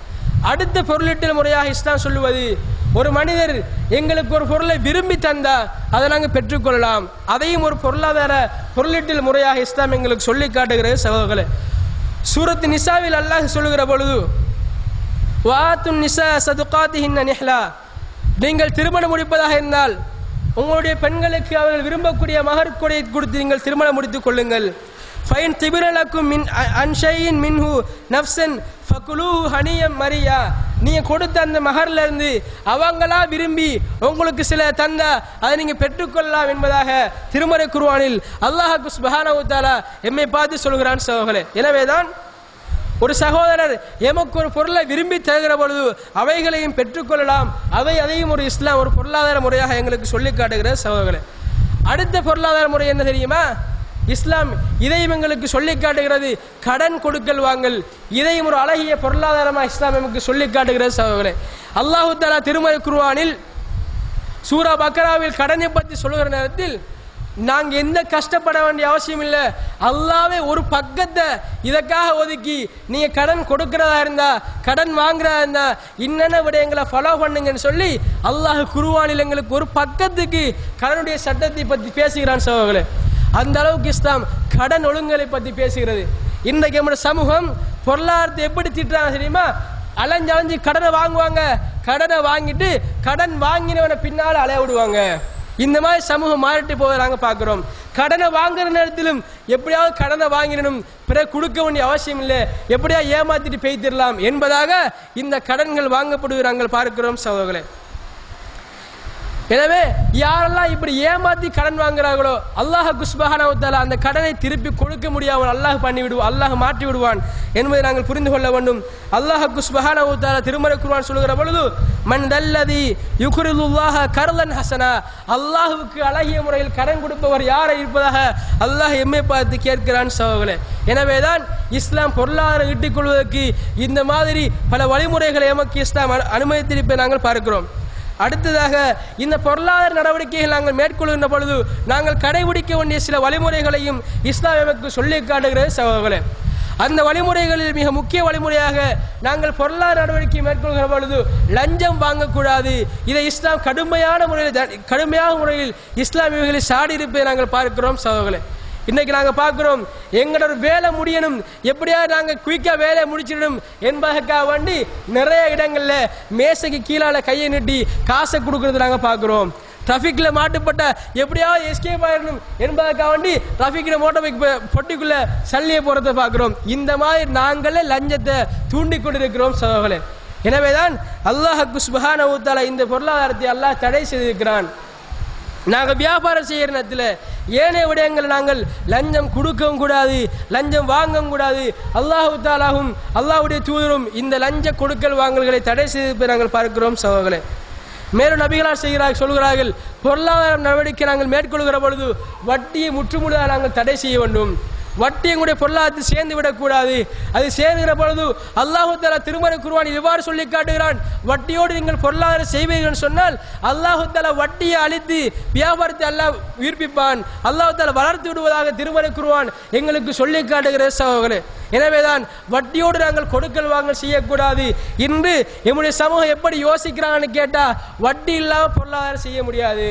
B: அடுத்த பொருளீட்டல் முறையாக இஸ்லாம் சொல்லுவது ஒரு மனிதர் எங்களுக்கு ஒரு பொருளை விரும்பி தந்தா அதை நாங்கள் பெற்றுக்கொள்ளலாம் அதையும் ஒரு பொருளாதார பொருளீட்டல் முறையாக இஸ்லாம் எங்களுக்கு சொல்லி காட்டுகிறது சகோதரர்களே சூரத் நிசாவில் அல்லாஹ் சொல்லுகிற பொழுது வாத்தும் நிசா சதுகாத்திஹின்ன நிஹ்லா நீங்கள் திருமணம் முடிப்பதாக இருந்தால் உங்களுடைய பெண்களுக்கு அவர்கள் விரும்பக்கூடிய மகர் கொடையை கொடுத்து நீங்கள் திருமணம் முடித்துக் கொள்ளுங்கள் ஃபைன் திபிரலக்கும் மின் அன்ஷையின் மின்ஹு நஃப்சன் ஃபகுலு ஹனியம் மரியா நீங்க கொடுத்த அந்த மகர்ல இருந்து அவங்களா விரும்பி உங்களுக்கு சில தந்தா அதை நீங்க பெற்றுக்கொள்ளலாம் என்பதாக திருமறை குருவானில் அல்லாஹ் சுபஹானஹு தஆலா எம்மை பார்த்து சொல்கிறான் சகோதரர்களே எனவேதான் ஒரு சகோதரர் எமக்கு ஒரு பொருளை விரும்பி தருகிற பொழுது அவைகளையும் பெற்றுக்கொள்ளலாம் அவை அதையும் ஒரு இஸ்லாம் ஒரு பொருளாதார முறையாக எங்களுக்கு சொல்லி காட்டுகிற சகோதரர்களே அடுத்த பொருளாதார முறை என்ன தெரியுமா இஸ்லாம் இதையும் எங்களுக்கு சொல்லி காட்டுகிறது கடன் கொடுக்கல் வாங்கல் இதையும் ஒரு அழகிய பொருளாதாரமாக இஸ்லாம் எமக்கு சொல்லி காட்டுகிறது சகோதரர்களே அல்லாஹு தாலா திருமலை குருவானில் சூரா பக்கராவில் கடனை பற்றி சொல்லுகிற நேரத்தில் நாங்க எந்த கஷ்டப்பட வேண்டிய அவசியம் இல்லை அல்லாவே ஒரு பக்கத்தை இதற்காக ஒதுக்கி நீங்க கடன் கொடுக்கிறதா இருந்தா கடன் வாங்குறதா இருந்தா இன்னென்ன விடயங்களை ஃபாலோ பண்ணுங்கன்னு சொல்லி அல்லாஹ் குருவானில் எங்களுக்கு ஒரு பக்கத்துக்கு கடனுடைய சட்டத்தை பற்றி பேசுகிறான் சகோதரர்களே அந்த அளவுக்கு இஸ்லாம் கடன் ஒழுங்கலை பற்றி பேசுகிறது இன்றைக்கு நம்முடைய சமூகம் பொருளாதாரத்தை எப்படி திட்டுறாங்க தெரியுமா அலைஞ்சலைஞ்சு கடனை வாங்குவாங்க கடனை வாங்கிட்டு கடன் வாங்கினவனை பின்னால அலைய விடுவாங்க இந்த மாதிரி சமூகம் மாறிட்டு போக நாங்க பார்க்கிறோம் கடனை வாங்குற நேரத்திலும் எப்படியாவது கடனை வாங்கிடணும் பிறகு கொடுக்க வேண்டிய அவசியம் இல்லை எப்படியா ஏமாத்திட்டு பெய்திடலாம் என்பதாக இந்த கடன்கள் வாங்கப்படுகிறாங்க பார்க்கிறோம் சகோதரர்களே எனவே யாரெல்லாம் இப்படி ஏமாத்தி கடன் வாங்குறாங்களோ அல்லாஹ் குஸ்பஹானவத்தால அந்த கடனை திருப்பி கொடுக்க முடியாமல் அல்லாஹ் பண்ணி விடுவான் அல்லாஹ் மாற்றி விடுவான் என்பதை நாங்கள் புரிந்து கொள்ள வேண்டும் அல்லாஹ் குஸ்பஹானவத்தால திருமறை குர்ஆன் சொல்லுகிற பொழுது மன் தல்லதி யுக்ரிதுல்லாஹ கர்லன் ஹசனா அல்லாஹ்வுக்கு அழகிய முறையில் கடன் கொடுப்பவர் யாரை இருப்பதாக அல்லாஹ் எம்மை பார்த்து கேட்கிறான் சகோதரர்களே எனவேதான் இஸ்லாம் பொருளாதாரம் ஈட்டிக் கொள்வதற்கு இந்த மாதிரி பல வழிமுறைகளை எமக்கு இஸ்லாம் அனு- அனுமதித்திருப்பதை நாங்கள் பார்க்கிறோம் அடுத்ததாக இந்த பொருளாதார நடவடிக்கைகள் நாங்கள் மேற்கொள்கின்ற பொழுது நாங்கள் கடைபிடிக்க வேண்டிய சில வழிமுறைகளையும் இஸ்லாம் எமக்கு சொல்லி காட்டுகிறது சகோதரர்களே அந்த வழிமுறைகளில் மிக முக்கிய வழிமுறையாக நாங்கள் பொருளாதார நடவடிக்கை மேற்கொள்கிற பொழுது லஞ்சம் வாங்கக்கூடாது இதை இஸ்லாம் கடுமையான முறையில் த- கடுமையான முறையில் இஸ்லாம் இவைகளை சாடி இருப்பதை நாங்கள் பார்க்கிறோம் சகோதரர்களே இன்னைக்கு நாங்க பார்க்கிறோம் எங்களோட ஒரு வேலை முடியணும் எப்படியா நாங்க குயிக்கா வேலையை முடிச்சிடணும் என்பதற்காக வேண்டி நிறைய இடங்கள்ல மேசைக்கு கீழால கையை நீட்டி காசை கொடுக்கறது நாங்க பார்க்கிறோம் டிராஃபிக்ல மாட்டுப்பட்ட எப்படியாவது எஸ்கேப் ஆயிடணும் என்பதற்காக வேண்டி டிராஃபிக்ல மோட்டார் பைக் பொட்டிக்குள்ள சல்லியை போறதை பார்க்கிறோம் இந்த மாதிரி நாங்களே லஞ்சத்தை தூண்டி கொண்டிருக்கிறோம் சகோதரர்களே எனவேதான் அல்லாஹ் சுபஹானஹு தஆலா இந்த பொருளாதாரத்தை அல்லாஹ் தடை செய்திருக்கிறான் நாங்கள் வியாபாரம் செய்கிற நேரத்தில் ஏனைய விடயங்களை நாங்கள் லஞ்சம் கொடுக்கவும் கூடாது லஞ்சம் வாங்கவும் கூடாது அல்லாஹு தாலாவும் அல்லாஹ்வுடைய தூதரும் இந்த லஞ்ச கொடுக்கல் வாங்கல்களை தடை செய்து நாங்கள் பார்க்கிறோம் சகோதரர்களே மேலும் நபிகளார் செய்கிறார்கள் சொல்கிறார்கள் பொருளாதார நடவடிக்கை நாங்கள் மேற்கொள்கிற பொழுது வட்டியை முற்றுமுழுதாக நாங்கள் தடை செய்ய வேண்டும் வட்டி எங்களுடைய பொருளாதாரத்தை சேர்ந்து விடக்கூடாது அது சேர்ந்துகிற பொழுது அல்லாஹு தாலா திருமறை குருவான் இவ்வாறு சொல்லி காட்டுகிறான் வட்டியோடு நீங்கள் பொருளாதாரம் செய்வீர்கள் சொன்னால் அல்லாஹு தாலா வட்டியை அழித்து வியாபாரத்தை அல்லாஹ் உயிர்ப்பிப்பான் அல்லாஹு தாலா வளர்த்து விடுவதாக திருமறை குருவான் எங்களுக்கு சொல்லி காட்டுகிற சகோதரர்களே எனவேதான் வட்டியோடு நாங்கள் கொடுக்கல் வாங்கல் செய்யக்கூடாது இன்று எம்முடைய சமூகம் எப்படி யோசிக்கிறாங்கன்னு கேட்டா வட்டி இல்லாமல் பொருளாதாரம் செய்ய முடியாது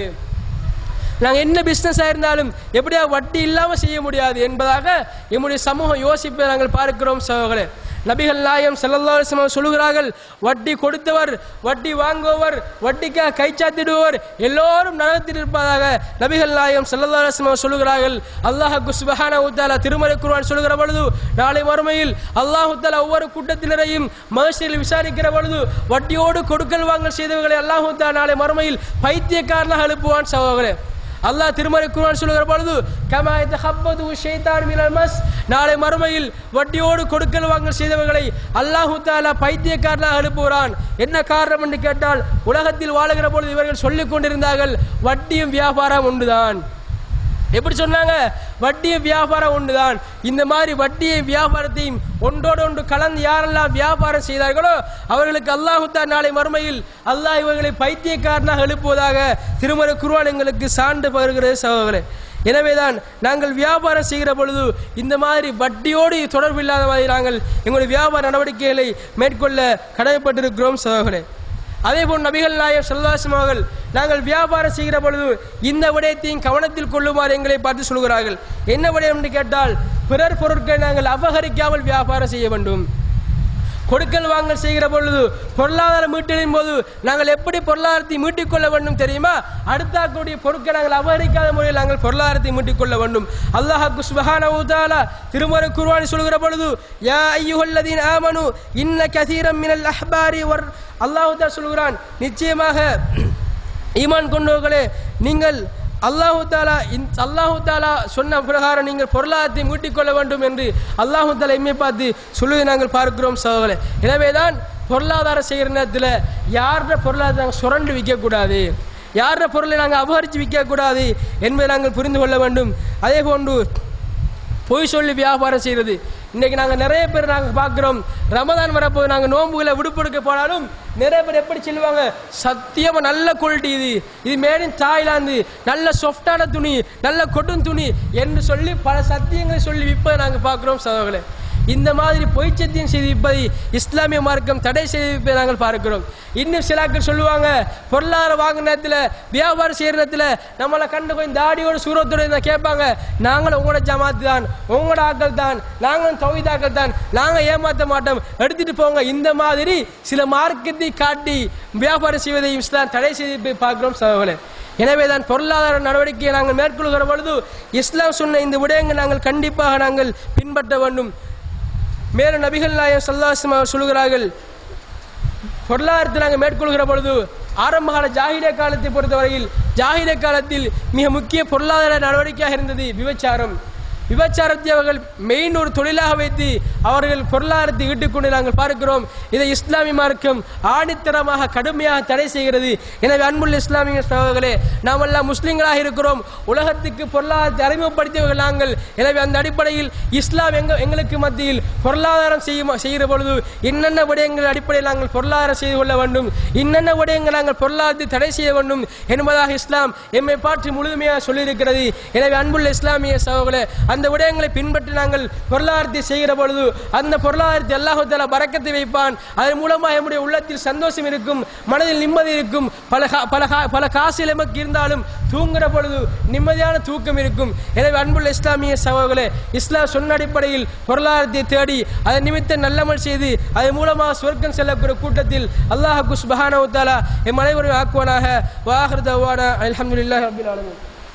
B: நாங்கள் என்ன பிஸ்னஸாக இருந்தாலும் எப்படியா வட்டி இல்லாமல் செய்ய முடியாது என்பதாக எம்முடைய சமூகம் யோசிப்பதை நாங்கள் பார்க்கிறோம் சகோதரர்களே நபிகள் நாயம் ஸல்லல்லாஹு அலைஹி வஸல்லம் சொல்லுகிறார்கள் வட்டி கொடுத்தவர் வட்டி வாங்குபவர் வட்டிக்காக கைச்சாத்திடுபவர் எல்லோரும் நரகத்தில் இருப்பதாக நபிகள் நாயம் ஸல்லல்லாஹு அலைஹி வஸல்லம் சொல்லுகிறார்கள் அல்லாஹ் சுப்ஹானஹு தஆலா திருமறை குர்ஆன் சொல்லுகிற பொழுது நாளை மறுமையில் அல்லாஹ் தஆலா ஒவ்வொரு கூட்டத்தினரையும் மகசீல் விசாரிக்கிற பொழுது வட்டியோடு கொடுக்கல் வாங்கல் செய்தவர்களை அல்லாஹ் தஆலா நாளை மறுமையில் பைத்தியக்காரனாக எழுப்புவான் சகோதரர்களே அல்லாஹ் திருமறை குர்ஆன் சொல்லுகிற பொழுது கமா இதஹப்பது ஷைத்தான் மினல் மஸ் நாளை மறுமையில் வட்டியோடு கொடுக்கல் வாங்கல் செய்தவர்களை அல்லாஹு தாலா பைத்தியக்காரனாக அனுப்புகிறான் என்ன காரணம் என்று கேட்டால் உலகத்தில் வாழுகிற பொழுது இவர்கள் சொல்லிக் கொண்டிருந்தார்கள் வட்டியும் வியாபாரம் ஒன்றுதான் எப்படி சொன்னாங்க வட்டிய வியாபாரம் ஒன்றுதான் இந்த மாதிரி வட்டியை வியாபாரத்தையும் ஒன்றோடு ஒன்று கலந்து யாரெல்லாம் வியாபாரம் செய்தார்களோ அவர்களுக்கு அல்லாஹுத்தா நாளை மறுமையில் அல்லாஹ் இவர்களை பைத்தியக்காரனாக எழுப்புவதாக திருமறை குருவான் எங்களுக்கு சான்று பருகிறது சகோதரர்களே எனவேதான் நாங்கள் வியாபாரம் செய்கிற பொழுது இந்த மாதிரி வட்டியோடு தொடர்பு இல்லாத மாதிரி நாங்கள் எங்களுடைய வியாபார நடவடிக்கைகளை மேற்கொள்ள கடமைப்பட்டிருக்கிறோம் சகோதரர்களே அதே போல் நபிகள் நாயர் செல்வாசம் அவர்கள் நாங்கள் வியாபாரம் செய்கிற பொழுது இந்த விடயத்தையும் கவனத்தில் கொள்ளுமாறு எங்களை பார்த்து சொல்கிறார்கள் என்ன விடயம் என்று கேட்டால் பிறர் பொருட்களை நாங்கள் அபகரிக்காமல் வியாபாரம் செய்ய வேண்டும் கொடுக்கல் வாங்கல் செய்கிற பொழுது பொருளாதார மீட்டலின் போது நாங்கள் எப்படி பொருளாதாரத்தை மீட்டிக் கொள்ள வேண்டும் தெரியுமா அடுத்தாக்கூடிய பொருட்களை நாங்கள் அபகரிக்காத முறையில் நாங்கள் பொருளாதாரத்தை மீட்டிக் கொள்ள வேண்டும் அல்லாஹ் சுபஹானஹு தஆலா திருமறை குர்ஆனி சொல்கிற பொழுது யா ஐயுஹல்லதீன ஆமனு இன்ன கதீரம் மினல் அஹ்பாரி வர் அல்லாஹ் தஆலா சொல்கிறான் நிச்சயமாக ஈமான் கொண்டவர்களே நீங்கள் அல்லாஹு தாலா அல்லாஹு தாலா சொன்ன பிரகாரம் நீங்கள் பொருளாதாரத்தை மீட்டிக் கொள்ள வேண்டும் என்று அல்லாஹு தாலா எம்மை பார்த்து சொல்லுவதை நாங்கள் பார்க்கிறோம் சகோதரே எனவேதான் பொருளாதாரம் செய்கிற நேரத்தில் யாரோட பொருளாதாரத்தை நாங்கள் சுரண்டு விற்கக்கூடாது யாரோட பொருளை நாங்கள் அபகரித்து விற்கக்கூடாது என்பதை நாங்கள் புரிந்து கொள்ள வேண்டும் அதே போன்று பொய் சொல்லி வியாபாரம் செய்கிறது இன்னைக்கு நாங்கள் நிறைய பேர் நாங்கள் பார்க்குறோம் ரமதான் வரப்போது நாங்கள் நோன்புகளை விடுப்பெடுக்க போனாலும் நிறைய பேர் எப்படி சொல்லுவாங்க சத்தியமாக நல்ல குவாலிட்டி இது இது மேட் இன் தாய்லாந்து நல்ல சாஃப்டான துணி நல்ல கொட்டும் துணி என்று சொல்லி பல சத்தியங்களை சொல்லி விற்பதை நாங்கள் பார்க்குறோம் சகோதரர்களே இந்த மாதிரி பொய் சத்தியம் செய்து விற்பதை இஸ்லாமிய மார்க்கம் தடை செய்து விற்பதை நாங்கள் பார்க்கிறோம் இன்னும் சிலாக்கள் சொல்லுவாங்க பொருளாதார வாங்குற நேரத்தில் வியாபாரம் செய்கிற நேரத்தில் நம்மளை கண்டு கொஞ்சம் தாடியோட சூரத்தோட இருந்தா கேட்பாங்க நாங்களும் உங்களோட ஜமாத்து தான் உங்களோட ஆட்கள் தான் நாங்களும் தௌஹீதாக்கள் தான் நாங்கள் ஏமாற்ற மாட்டோம் எடுத்துட்டு போங்க இந்த மாதிரி சில மார்க்கத்தை காட்டி வியாபாரம் செய்வதை இஸ்லாம் தடை செய்து பார்க்கிறோம் சகோதரர்களே எனவேதான் பொருளாதார நடவடிக்கையை நாங்கள் மேற்கொள்கிற பொழுது இஸ்லாம் சொன்ன இந்த விடயங்கள் நாங்கள் கண்டிப்பாக நாங்கள் பின்பற்ற வேண்டும் மேலும் நபிகள் நாயகம் சல்லாஸ்லம் அவர் சொல்கிறார்கள் பொருளாதாரத்தை நாங்கள் மேற்கொள்கிற பொழுது ஆரம்ப கால ஜாகிரிய காலத்தை பொறுத்தவரையில் ஜாகிரிய காலத்தில் மிக முக்கிய பொருளாதார நடவடிக்கையாக இருந்தது விபச்சாரம் விபச்சாரத்தை அவர்கள் மெயின் ஒரு தொழிலாக வைத்து அவர்கள் பொருளாதாரத்தை ஈட்டுக்கொண்டு நாங்கள் பார்க்கிறோம் இதை இஸ்லாமிய மார்க்கம் ஆணித்தரமாக கடுமையாக தடை செய்கிறது எனவே அன்புள்ள இஸ்லாமிய சகோதரர்களே நாம் எல்லாம் முஸ்லிம்களாக இருக்கிறோம் உலகத்துக்கு பொருளாதாரத்தை அறிமுகப்படுத்தியவர்கள் நாங்கள் எனவே அந்த அடிப்படையில் இஸ்லாம் எங்க எங்களுக்கு மத்தியில் பொருளாதாரம் செய்யும் செய்கிற பொழுது என்னென்ன விடயங்கள் அடிப்படையில் நாங்கள் பொருளாதாரம் செய்து கொள்ள வேண்டும் என்னென்ன விடயங்கள் நாங்கள் பொருளாதாரத்தை தடை செய்ய வேண்டும் என்பதாக இஸ்லாம் எம்மை பாற்றி முழுமையாக சொல்லியிருக்கிறது எனவே அன்புள்ள இஸ்லாமிய சகோதரர்களே அந்த விடயங்களை பின்பற்றி நாங்கள் பொருளாதாரத்தை செய்கிற பொழுது அந்த பொருளாதாரத்தை அல்லாஹு தாலா பறக்கத்தை வைப்பான் அதன் மூலமாக நம்முடைய உள்ளத்தில் சந்தோஷம் இருக்கும் மனதில் நிம்மதி இருக்கும் பல கா- பல கா- பல காசு எமக்கு இருந்தாலும் தூங்குற பொழுது நிம்மதியான தூக்கம் இருக்கும் எனவே அன்புள்ள இஸ்லாமிய சகோதரர்களே இஸ்லாம் சொன்ன அடிப்படையில் பொருளாதாரத்தை தேடி அதன் நிமித்தம் நல்லமல் செய்து அதன் மூலமாக சொர்க்கம் செல்லக்கூடிய கூட்டத்தில் அல்லாஹ் சுபஹானஹு தஆலா எம் அனைவரையும் ஆக்குவானாக வாஹிர் தவானா அல்ஹம்துலில்லாஹி ரப்பில் ஆலமீன்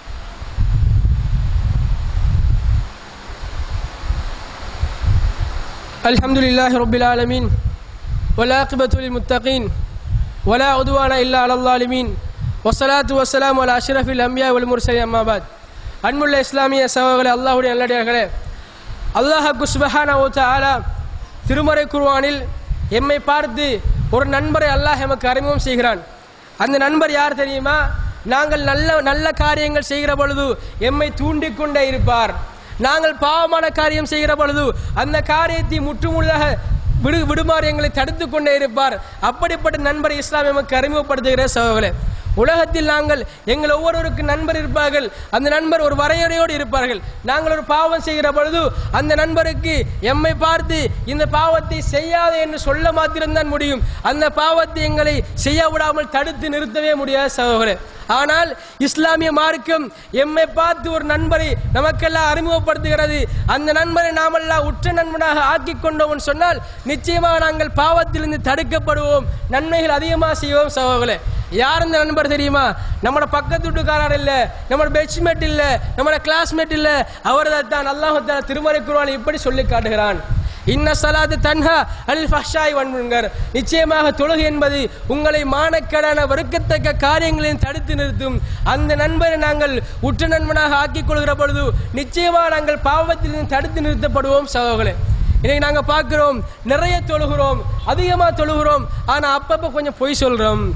B: الحمد لله رب العالمين والعاقبة للمتقين ولا عدوان إلا على الظالمين والصلاة والسلام على أشرف الأنبياء والمرسلين أما بعد அன்புள்ள இஸ்லாமிய சகோதரர்களே அல்லாஹ்வுடைய நல்லடியார்களே அல்லாஹ் சுபஹானஹு வ தஆலா திருமறை குர்ஆனில் எம்மை பார்த்து ஒரு நண்பரை அல்லாஹ் எமக்கு அறிமுகம் செய்கிறான் அந்த நண்பர் யார் தெரியுமா நாங்கள் நல்ல நல்ல காரியங்கள் செய்கிற பொழுது எம்மை தூண்டிக் கொண்டே இருப்பார் நாங்கள் பாவமான காரியம் செய்கிற பொழுது அந்த காரியத்தை முற்றுமுழுதாக விடு விடுமாறு எங்களை தடுத்து கொண்டே இருப்பார் அப்படிப்பட்ட நண்பரை இஸ்லாம் எமக்கு அறிமுகப்படுத்துகிற சகோதரர்களே உலகத்தில் நாங்கள் எங்கள் ஒவ்வொருவருக்கு நண்பர் இருப்பார்கள் அந்த நண்பர் ஒரு வரையறையோடு இருப்பார்கள் நாங்கள் ஒரு பாவம் செய்கிற பொழுது அந்த நண்பருக்கு எம்மை பார்த்து இந்த பாவத்தை செய்யாதே என்று சொல்ல மாத்திரம்தான் முடியும் அந்த பாவத்தை எங்களை செய்ய விடாமல் தடுத்து நிறுத்தவே முடியாது சகோதரே ஆனால் இஸ்லாமிய மார்க்கம் எம்மை பார்த்து ஒரு நண்பரை நமக்கெல்லாம் அறிமுகப்படுத்துகிறது அந்த நண்பரை நாமெல்லாம் உற்ற நண்பனாக ஆக்கிக் கொண்டோம் சொன்னால் நிச்சயமாக நாங்கள் பாவத்திலிருந்து தடுக்கப்படுவோம் நன்மைகள் அதிகமாக செய்வோம் சகோதரே யார் இந்த நண்பர் தெரியுமா நம்மளோட பக்கத்து வீட்டுக்காரர் இல்ல நம்மளோட பெட்ச்மேட் இல்ல நம்மளோட கிளாஸ்மேட் இல்ல அவர் தான் அல்லாஹ் திருமறை குர்ஆன் இப்படி சொல்லி காட்டுகிறான் இன்ன சலாத்து தன்ஹா அல் ஃபஹ்ஷாய் வன்முன்கர் நிச்சயமாக தொழுகை என்பது உங்களை மானக்கடான வெறுக்கத்தக்க காரியங்களையும் தடுத்து நிறுத்தும் அந்த நண்பரை நாங்கள் உற்ற நண்பனாக ஆக்கிக் கொள்கிற பொழுது நிச்சயமாக நாங்கள் பாவத்திலிருந்து தடுத்து நிறுத்தப்படுவோம் சகோதரர்களே இன்னைக்கு நாங்க பார்க்கிறோம் நிறைய தொழுகிறோம் அதிகமா தொழுகிறோம் ஆனா அப்பப்ப கொஞ்சம் பொய் சொல்றோம்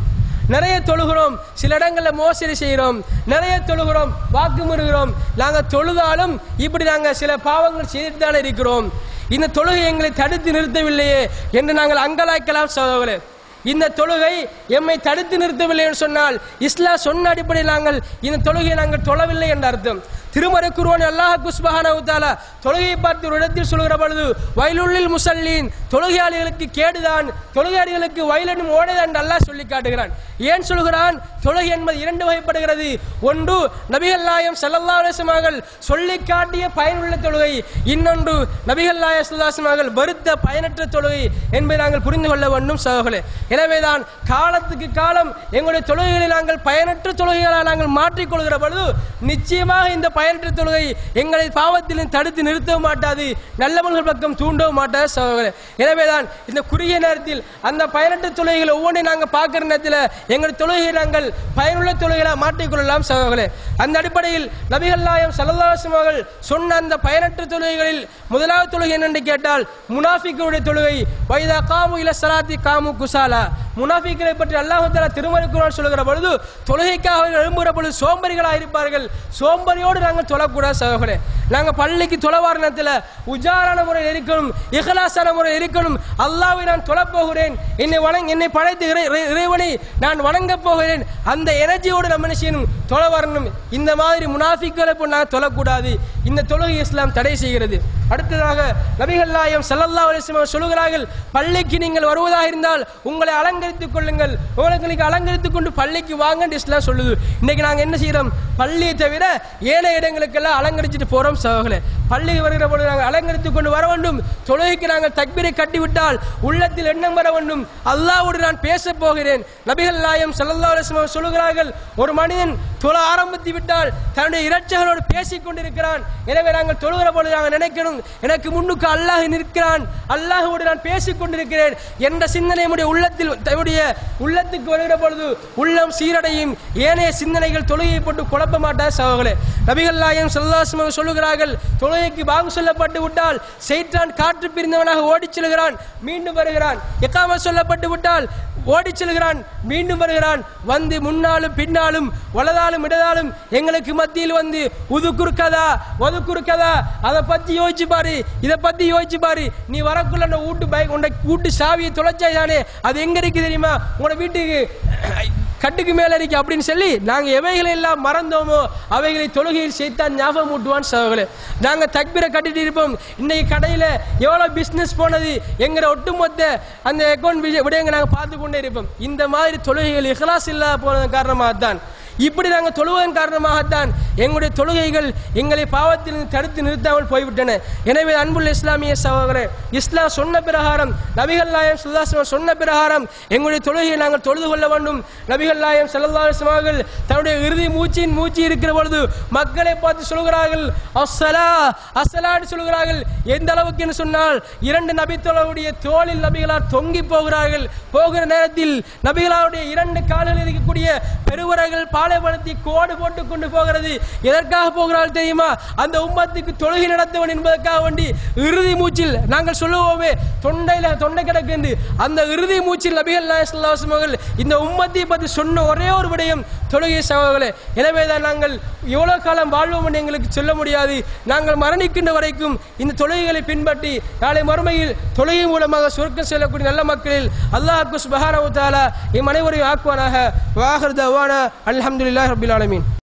B: நிறைய தொழுகிறோம் சில இடங்கள்ல மோசடி செய்கிறோம் நிறைய தொழுகிறோம் வாக்கு முறுகிறோம் நாங்க தொழுதாலும் இப்படி நாங்க சில பாவங்கள் செய்துட்டு தானே இருக்கிறோம் இந்த தொழுகை எங்களை தடுத்து நிறுத்தவில்லையே என்று நாங்கள் அங்கலாய்க்கலாம் சகோதரர்களே இந்த தொழுகை எம்மை தடுத்து நிறுத்தவில்லை என்று சொன்னால் இஸ்லாம் சொன்ன அடிப்படையில் நாங்கள் இந்த தொழுகையை நாங்கள் தொழவில்லை என்ற அர்த்தம் திருமறை குருவான் அல்லாஹ் குஸ்பஹான தொழுகையை பார்த்து ஒரு இடத்தில் சொல்கிற பொழுது வயலுள்ளில் முசல்லீன் தொழுகையாளிகளுக்கு கேடுதான் தொழுகையாளிகளுக்கு வயலனும் ஓடைதான் என்று அல்லாஹ் சொல்லி காட்டுகிறான் ஏன் சொல்கிறான் தொழுகை என்பது இரண்டு வகைப்படுகிறது ஒன்று நபிகள் நாயம் சல்லல்லா அலிஸ்மார்கள் சொல்லி காட்டிய பயனுள்ள தொழுகை இன்னொன்று நபிகள் நாய சுல்லாசமார்கள் வருத்த பயனற்ற தொழுகை என்பதை நாங்கள் புரிந்து கொள்ள வேண்டும் சகோதரே எனவேதான் காலத்துக்கு காலம் எங்களுடைய தொழுகைகளை நாங்கள் பயனற்ற தொழுகைகளாக நாங்கள் மாற்றிக்கொள்கிற பொழுது நிச்சயமாக இந்த பயனற்ற தொழுகை எங்களை பாவத்திலும் தடுத்து நிறுத்தவும் மாட்டாது நல்லவர்கள் பக்கம் தூண்டவும் மாட்டாது சகோதரே எனவேதான் இந்த குறுகிய நேரத்தில் அந்த பயனற்ற தொழுகைகளை ஒவ்வொன்றையும் நாங்கள் பார்க்கிற நேரத்தில் எங்கள் தொழுகையை நாங்கள் பயனுள்ள தொழுகைகளாக மாற்றிக்கொள்ளலாம் சகோதரே அந்த அடிப்படையில் நபிகள் நாயம் சல்லல்லாஹம் அவர்கள் சொன்ன அந்த பயனற்ற தொழுகைகளில் முதலாவது தொழுகை என்னென்று கேட்டால் முனாஃபிக்குடைய தொழுகை வைதா காமு இல சலாத்தி காமு குசாலா முனாஃபிக்களை பற்றி அல்லாஹ் தஆலா திருமறை குர்ஆன் சொல்லுகிற பொழுது தொழுகைக்காக அவர்கள் எழும்புகிற பொழுது சோம்பரிகளாக இருப்பார்கள் சோம்பரியோடு நாங்கள் தொழக்கூடாது சகோதரே நாங்கள் பள்ளிக்கு தொலைவார நேரத்தில் உஜாரான முறையில் இருக்கணும் இஹலாசான முறையில் இருக்கணும் அல்லாஹ்வை நான் தொழப் போகிறேன் என்னை வணங்க என்னை படைத்து இறை- இறை- இறைவனை நான் வணங்கப் போகிறேன் அந்த எனர்ஜியோடு நம்ம என்ன செய்யணும் தொலை வரணும் இந்த மாதிரி முனாஃபிக்களை போல் நான் தொழக்கூடாது இந்த தொழுகை இஸ்லாம் தடை செய்கிறது அடுத்ததாக நபிகள் நாயம் ஸல்லல்லாஹு அலைஹி வஸல்லம் சொல்லுகிறார்கள் பள்ளிக்கு நீங்கள் வருவதாக இருந்தால் உங்களை அலங்கரித்துக் கொள்ளுங்கள் உங்களுக்கு அலங்கரித்துக் கொண்டு பள்ளிக்கு வாங்கன்னு இஸ்லாம் சொல்லுது இன்னைக்கு நாங்க என்ன செய்யறோம் பள்ளியை தவிர ஏழை இடங்களுக்கெல்லாம் அலங்கரிச்சுட்டு போறோம் சகோதரே பள்ளி வருகிற பொழுது நாங்கள் அலங்கரித்துக் கொண்டு வர வேண்டும் தொழுகைக்கு நாங்கள் தக்பீரை கட்டிவிட்டால் உள்ளத்தில் எண்ணம் வர வேண்டும் அல்லாஹ்வோடு நான் பேச போகிறேன் நபிகள் நாயம் ஸல்லல்லாஹு அலைஹி வஸல்லம் சொல்லுகிறார்கள் ஒரு மனிதன் தொழ ஆரம்பித்து விட்டால் தன்னுடைய இரட்சகரோடு பேசிக் கொண்டிருக்கிறான் எனவே நாங்கள் தொழுகிற பொழுது நாங்கள் நினைக்கணும் எனக்கு முன்னுக்கு அல்லாஹ் நிற்கிறான் அல்லாஹ்வோடு நான் பேசிக் கொண்டிருக்கிறேன் என்ற சிந்தனை நம்முடைய உள்ளத்தில் தன்னுடைய உள்ளத்துக்கு வருகிற பொழுது உள்ளம் சீரடையும் ஏனைய சிந்தனைகள் தொழுகையை போட்டு குழப்ப மாட்டார் சகோதரே நபிகள் நாயம் சொல்லாசமாக சொல்லுகிறார்கள் தொழுகைக்கு வாங்கு சொல்லப்பட்டு விட்டால் சைத்தான் காற்று பிரிந்தவனாக ஓடிச் செல்கிறான் மீண்டும் வருகிறான் எக்காம சொல்லப்பட்டு விட்டால் ஓடிச் செல்கிறான் மீண்டும் வருகிறான் வந்து முன்னாலும் பின்னாலும் வலதாலும் இடதாலும் எங்களுக்கு மத்தியில் வந்து உது குறுக்கதா ஒது குறுக்கதா அதை பத்தி யோசிச்சு பாரு இதை பத்தி யோசிச்சு பாரு நீ வரக்குள்ள அந்த வீட்டு பைக் உன்னை வீட்டு சாவியை தொலைச்சாய் தானே அது எங்க இருக்கு தெரியுமா உங்களோட வீட்டுக்கு கட்டுக்கு மேல இருக்கு அப்படின்னு சொல்லி நாங்க எவைகளை எல்லாம் மறந்தோமோ அவைகளை தொழுகையில் சேர்த்தான் ஞாபகம் ஊட்டுவான் சகோதரே நாங்க தக்பீரை கட்டிட்டு இருப்போம் இன்னைக்கு கடையில எவ்வளவு பிசினஸ் போனது எங்கிற ஒட்டுமொத்த அந்த அக்கௌண்ட் விடயங்க நாங்க பார்த்து கொண்டே இருப்போம் இந்த மாதிரி தொழுகைகள் இஹ்லாஸ் இல்லாத போனதன் காரணமாக தான் இப்படி நாங்கள் தொழுவதன் காரணமாகத்தான் எங்களுடைய தொழுகைகள் எங்களை பாவத்தில் தடுத்து நிறுத்தாமல் போய்விட்டன எனவே அன்புள்ள இஸ்லாமிய சகோதரர் இஸ்லாம் சொன்ன பிரகாரம் நபிகள் நாயம் சுல்லாஸ்லம் சொன்ன பிரகாரம் எங்களுடைய தொழுகையை நாங்கள் தொழுது கொள்ள வேண்டும் நபிகள் நாயம் சல்லாஸ்லம் அவர்கள் தன்னுடைய இறுதி மூச்சின் மூச்சு இருக்கிற பொழுது மக்களை பார்த்து சொல்கிறார்கள் அஸ்ஸலா அஸ்ஸலான்னு சொல்கிறார்கள் எந்த அளவுக்கு என்று சொன்னால் இரண்டு நபித்தோழருடைய தோளில் நபிகளார் தொங்கி போகிறார்கள் போகிற நேரத்தில் நபிகளாருடைய இரண்டு கால்களில் இருக்கக்கூடிய பெருவரைகள் பாலைவனத்தை கோடு போட்டு கொண்டு போகிறது எதற்காக போகிறார்கள் தெரியுமா அந்த உம்மத்துக்கு தொழுகை நடத்தவன் என்பதற்காக வேண்டி இறுதி மூச்சில் நாங்கள் சொல்லுவோமே தொண்டையில தொண்டை கிடக்கு அந்த இறுதி மூச்சில் நபிகள் நாயகம் அவர்கள் இந்த உம்மத்தை பற்றி சொன்ன ஒரே ஒரு விடயம் தொழுகை சகோதரர்களே எனவே தான் நாங்கள் எவ்வளவு காலம் வாழ்வோம் என்று எங்களுக்கு சொல்ல முடியாது நாங்கள் மரணிக்கின்ற வரைக்கும் இந்த தொழுகைகளை பின்பற்றி நாளை மறுமையில் தொழுகை மூலமாக சுருக்கம் செல்லக்கூடிய நல்ல மக்களில் அல்லாஹ் சுபஹானஹு வ தஆலா எம் அனைவரையும் ஆக்குவானாக வாஹர் தவானா அல்ஹம்துலில்லாஹி ரப்பில் ஆலமீன்